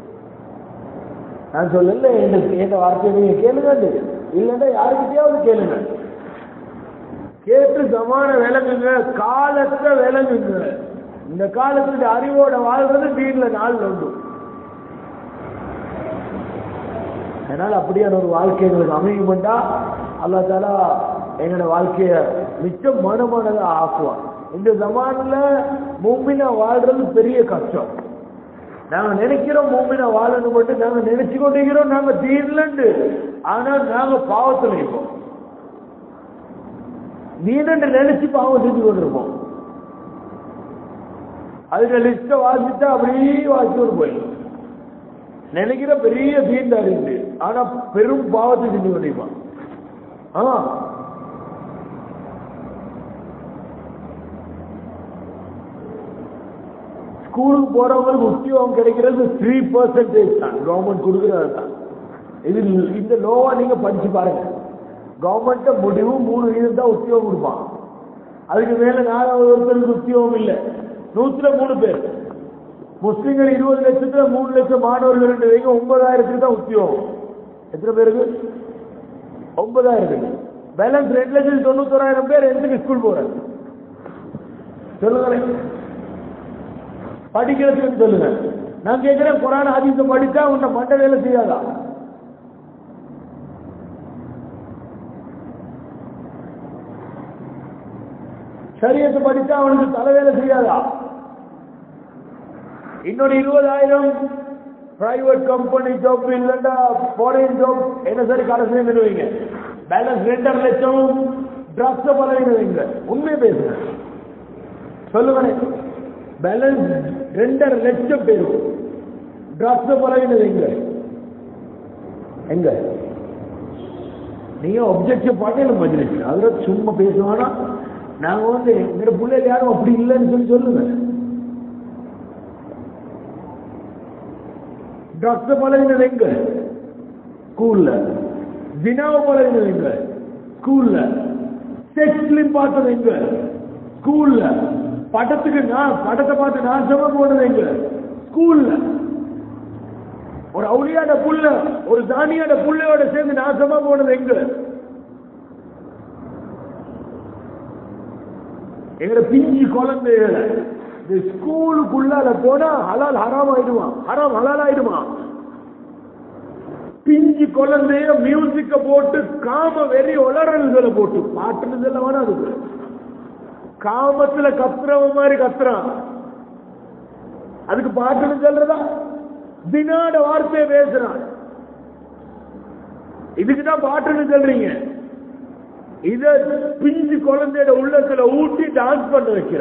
நான் சொல்லல எனக்கு எந்த வார்த்தையை நீங்க கேளுங்க இல்லைன்னா யாருக்கிட்டையாவது கேளுங்க கேட்டு சமான விளங்குங்க காலத்தை விளங்குங்க இந்த காலத்துல அறிவோட வாழ்றது வீட்டுல நாள் உண்டு அதனால அப்படியான ஒரு வாழ்க்கை எங்களுக்கு அமையும்டா அல்லா தாலா எங்களோட வாழ்க்கைய மிச்சம் மனமானதா ஆக்குவான் இந்த ஜமான்ல மூமினா வாழ்றது பெரிய கஷ்டம் நாங்க நினைக்கிறோம் மூமினா வாழணும் மட்டும் நாங்க நினைச்சு கொண்டிருக்கிறோம் நாங்க தீர்லண்டு ஆனா நாங்க பாவத்துல இருப்போம் நீனன்று நினைச்சு பாவம் செஞ்சு கொண்டிருப்போம் அதுல லிஸ்ட வாசிச்சா அப்படியே வாசிச்சு போயிடும் நினைக்கிற பெரிய தீண்டாரு இருக்கு ஆனா பெரும் பாவத்தை செஞ்சு கொண்டிருப்பான் ஆ ஸ்கூலுக்கு போறவங்களுக்கு உத்தியோகம் கிடைக்கிறது த்ரீ பர்சன்டேஜ் தான் கவர்மெண்ட் கொடுக்கறது தான் இது இந்த லோவா நீங்க படிச்சு பாருங்க கவர்மெண்ட் முடிவு மூணு வீதம் தான் உத்தியோகம் கொடுப்பான் அதுக்கு மேல நாலாவது ஒருத்தருக்கு உத்தியோகம் இல்லை நூத்துல மூணு பேர் முஸ்லிம்கள் இருபது லட்சத்துல மூணு லட்சம் மாணவர்கள் ரெண்டு வைங்க ஒன்பதாயிரத்துக்கு தான் உத்தியோகம் எத்தனை பேருக்கு ஒன்பதாயிரத்துக்கு பேலன்ஸ் ரெண்டு லட்சத்தி தொண்ணூத்தோராயிரம் பேர் எதுக்கு ஸ்கூல் போறாங்க சொல்லுங்களேன் படிக்கிறதுக்கு சொல்லுங்க நான் கேட்கிறேன் குரான் ஆதிக்கம் படிச்சா உன்னை மண்ட வேலை செய்யாதா சரியத்தை படிச்சா அவனுக்கு தலைவேலை செய்யாதா இன்னொரு இருபதாயிரம் பிரைவேட் கம்பெனி ஜாப் இல்லைன்னா ஃபாரின் ஜாப் என்ன சரி கடைசி நிறுவீங்க பேலன்ஸ் ரெண்டரை லட்சம் ட்ரக்ஸ் பழகிடுவீங்க உண்மையை பேசுங்க சொல்லுங்க பேலன்ஸ் ரெண்டரை லட்சம் பேர் ட்ரக்ஸ் பழகிடுவீங்க எங்க நீங்க ஒப்ஜெக்டிவ் பண்ணல மஜ்லிஸ் அதுல சும்மா பேசுவானா நாங்க வந்து எங்க பிள்ளைகள் யாரும் அப்படி இல்லைன்னு சொல்லி சொல்லுங்க டாக்டர் பழகினது எங்க ஸ்கூல்ல தினாவை பழகினது எங்க ஸ்கூல்ல செக்ஸ்லிம் பார்த்தது எங்க ஸ்கூல்ல படத்துக்கு நான் படத்தை பார்த்து நாசமா போனது எங்க ஸ்கூல்ல ஒரு அவுளியாட புள்ள ஒரு தானியாட புள்ளையோட சேர்ந்து நாசமா போனது எங்க எங்கட பிஞ்சு குழந்தைகளை இந்த ஸ்கூலுக்குள்ளால போனா ஹலால் ஹராம் ஆயிடுவான் ஹராம் ஹலால் ஆயிடுவான் பிஞ்சு குழந்தைய மியூசிக்க போட்டு காம வெறி உளறல்களை போட்டு பாட்டுன்னு சொல்ல வேணாம் அதுக்கு காமத்துல கத்துறவன் மாதிரி கத்துறான் அதுக்கு பாட்டுன்னு சொல்றதா தினாட வார்த்தையை பேசுறான் இதுக்குதான் பாட்டுன்னு சொல்றீங்க இத பிஞ்சு குழந்தையோட உள்ளத்துல ஊட்டி டான்ஸ் பண்ண வைக்கிற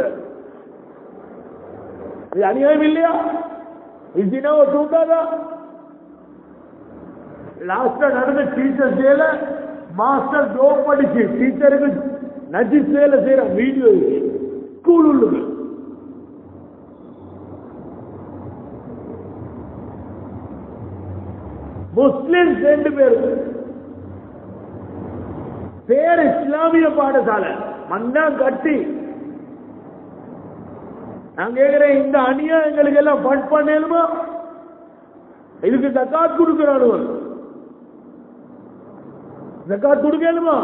இது அநியாயம் இல்லையா இது தினாவை தூண்டாதா லாஸ்டா நடந்த டீச்சர் டேல மாஸ்டர் ஜோப் படிச்சு டீச்சருக்கு நஜி சேல செய்யற வீடியோ ஸ்கூல் உள்ளது முஸ்லிம் ரெண்டு பேர் பேர் இஸ்லாமிய பாடசாலை மண்ணா கட்டி நான் கேட்கிறேன் இந்த அநியாயங்களுக்கு எல்லாம் பட் பண்ணலுமா இதுக்கு தக்காத் கொடுக்கிறானுவ ஜக்காத் கொடுக்கலுமா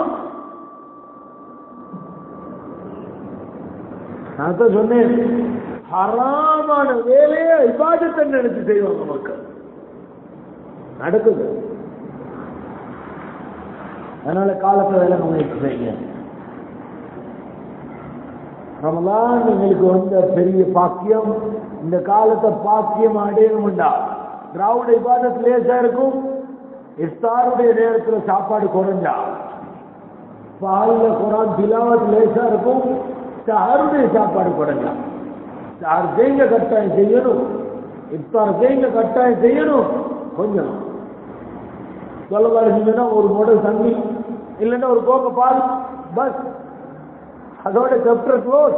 நான் தான் சொன்னேன் ஹராமான வேலையை இபாதத்தை நினைச்சு செய்வாங்க மக்கள் நடக்குது அதனால காலத்தை வேலை முயற்சி செய்யுங்க ரமலான் எங்களுக்கு வந்த பெரிய பாக்கியம் இந்த காலத்தை பாக்கியம் அடையணும்டா திராவிட இபாதத் லேசா இருக்கும் இஃப்தாருடைய நேரத்தில் சாப்பாடு குறைஞ்சா பால்ல குரான் திலாவத் லேசா இருக்கும் சஹருடைய சாப்பாடு குறைஞ்சா சஹர் செய்யுங்க கட்டாயம் செய்யணும் இஃப்தார் செய்யுங்க கட்டாயம் செய்யணும் கொஞ்சம் சொல்லவாறு செஞ்சோன்னா ஒரு மாடல் தண்ணி இல்லைன்னா ஒரு கோப்பை பால் பஸ் அதோட சாப்டர் க்ளோஸ்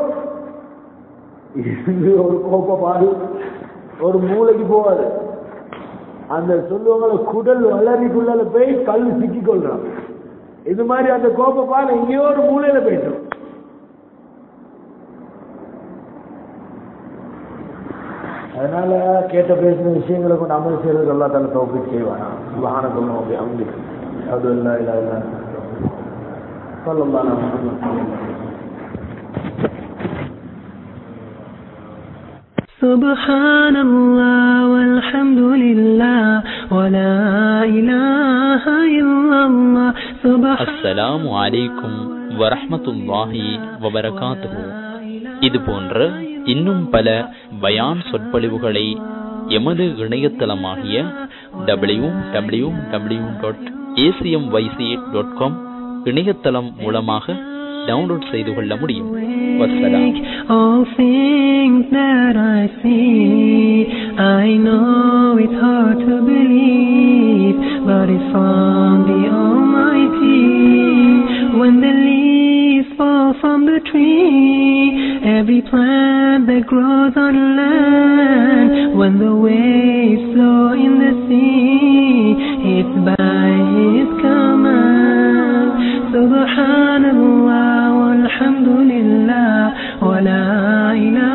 இது ஒரு கோப்பை பால் ஒரு மூளைக்கு போவாது அந்த சொல்லுவாங்கள குடல் வளரிக்குள்ள போய் கல் சிக்கி கொள்றான் இது மாதிரி அந்த கோப்பை பால் எங்கேயோ ஒரு மூலையில போயிட்டோம் அதனால கேட்ட பேசின விஷயங்களை கொண்டு அமல் செய்யறது எல்லா தலை தோப்பி செய்வானா சுபஹான சொல்லும் அப்படி அவங்க அது இல்லை இல்லை இல்லை சொல்லலாம் سبحان الله والحمد لله ولا إله إلا الله سبحان அஸ்ஸலாமு அலைக்கும் வரஹ்மத்துல்லாஹி வபரகாத்துஹு இது போன்ற இன்னும் பல பயான் சொற்பொழிவுகளை எமது இணையதளமாகிய W W W dot ACM YC dot com இணையதளம் மூலமாக டவுன்லோட் செய்து கொள்ள முடியும் வஸ்ஸலாம் All things that I see, I know it's hard to believe, but it's from the Almighty. When the leaves fall from the tree, every plant that grows on land, when the waves flow in the sea, it's by His command. Subhanallah walhamdulillah wa la ilaha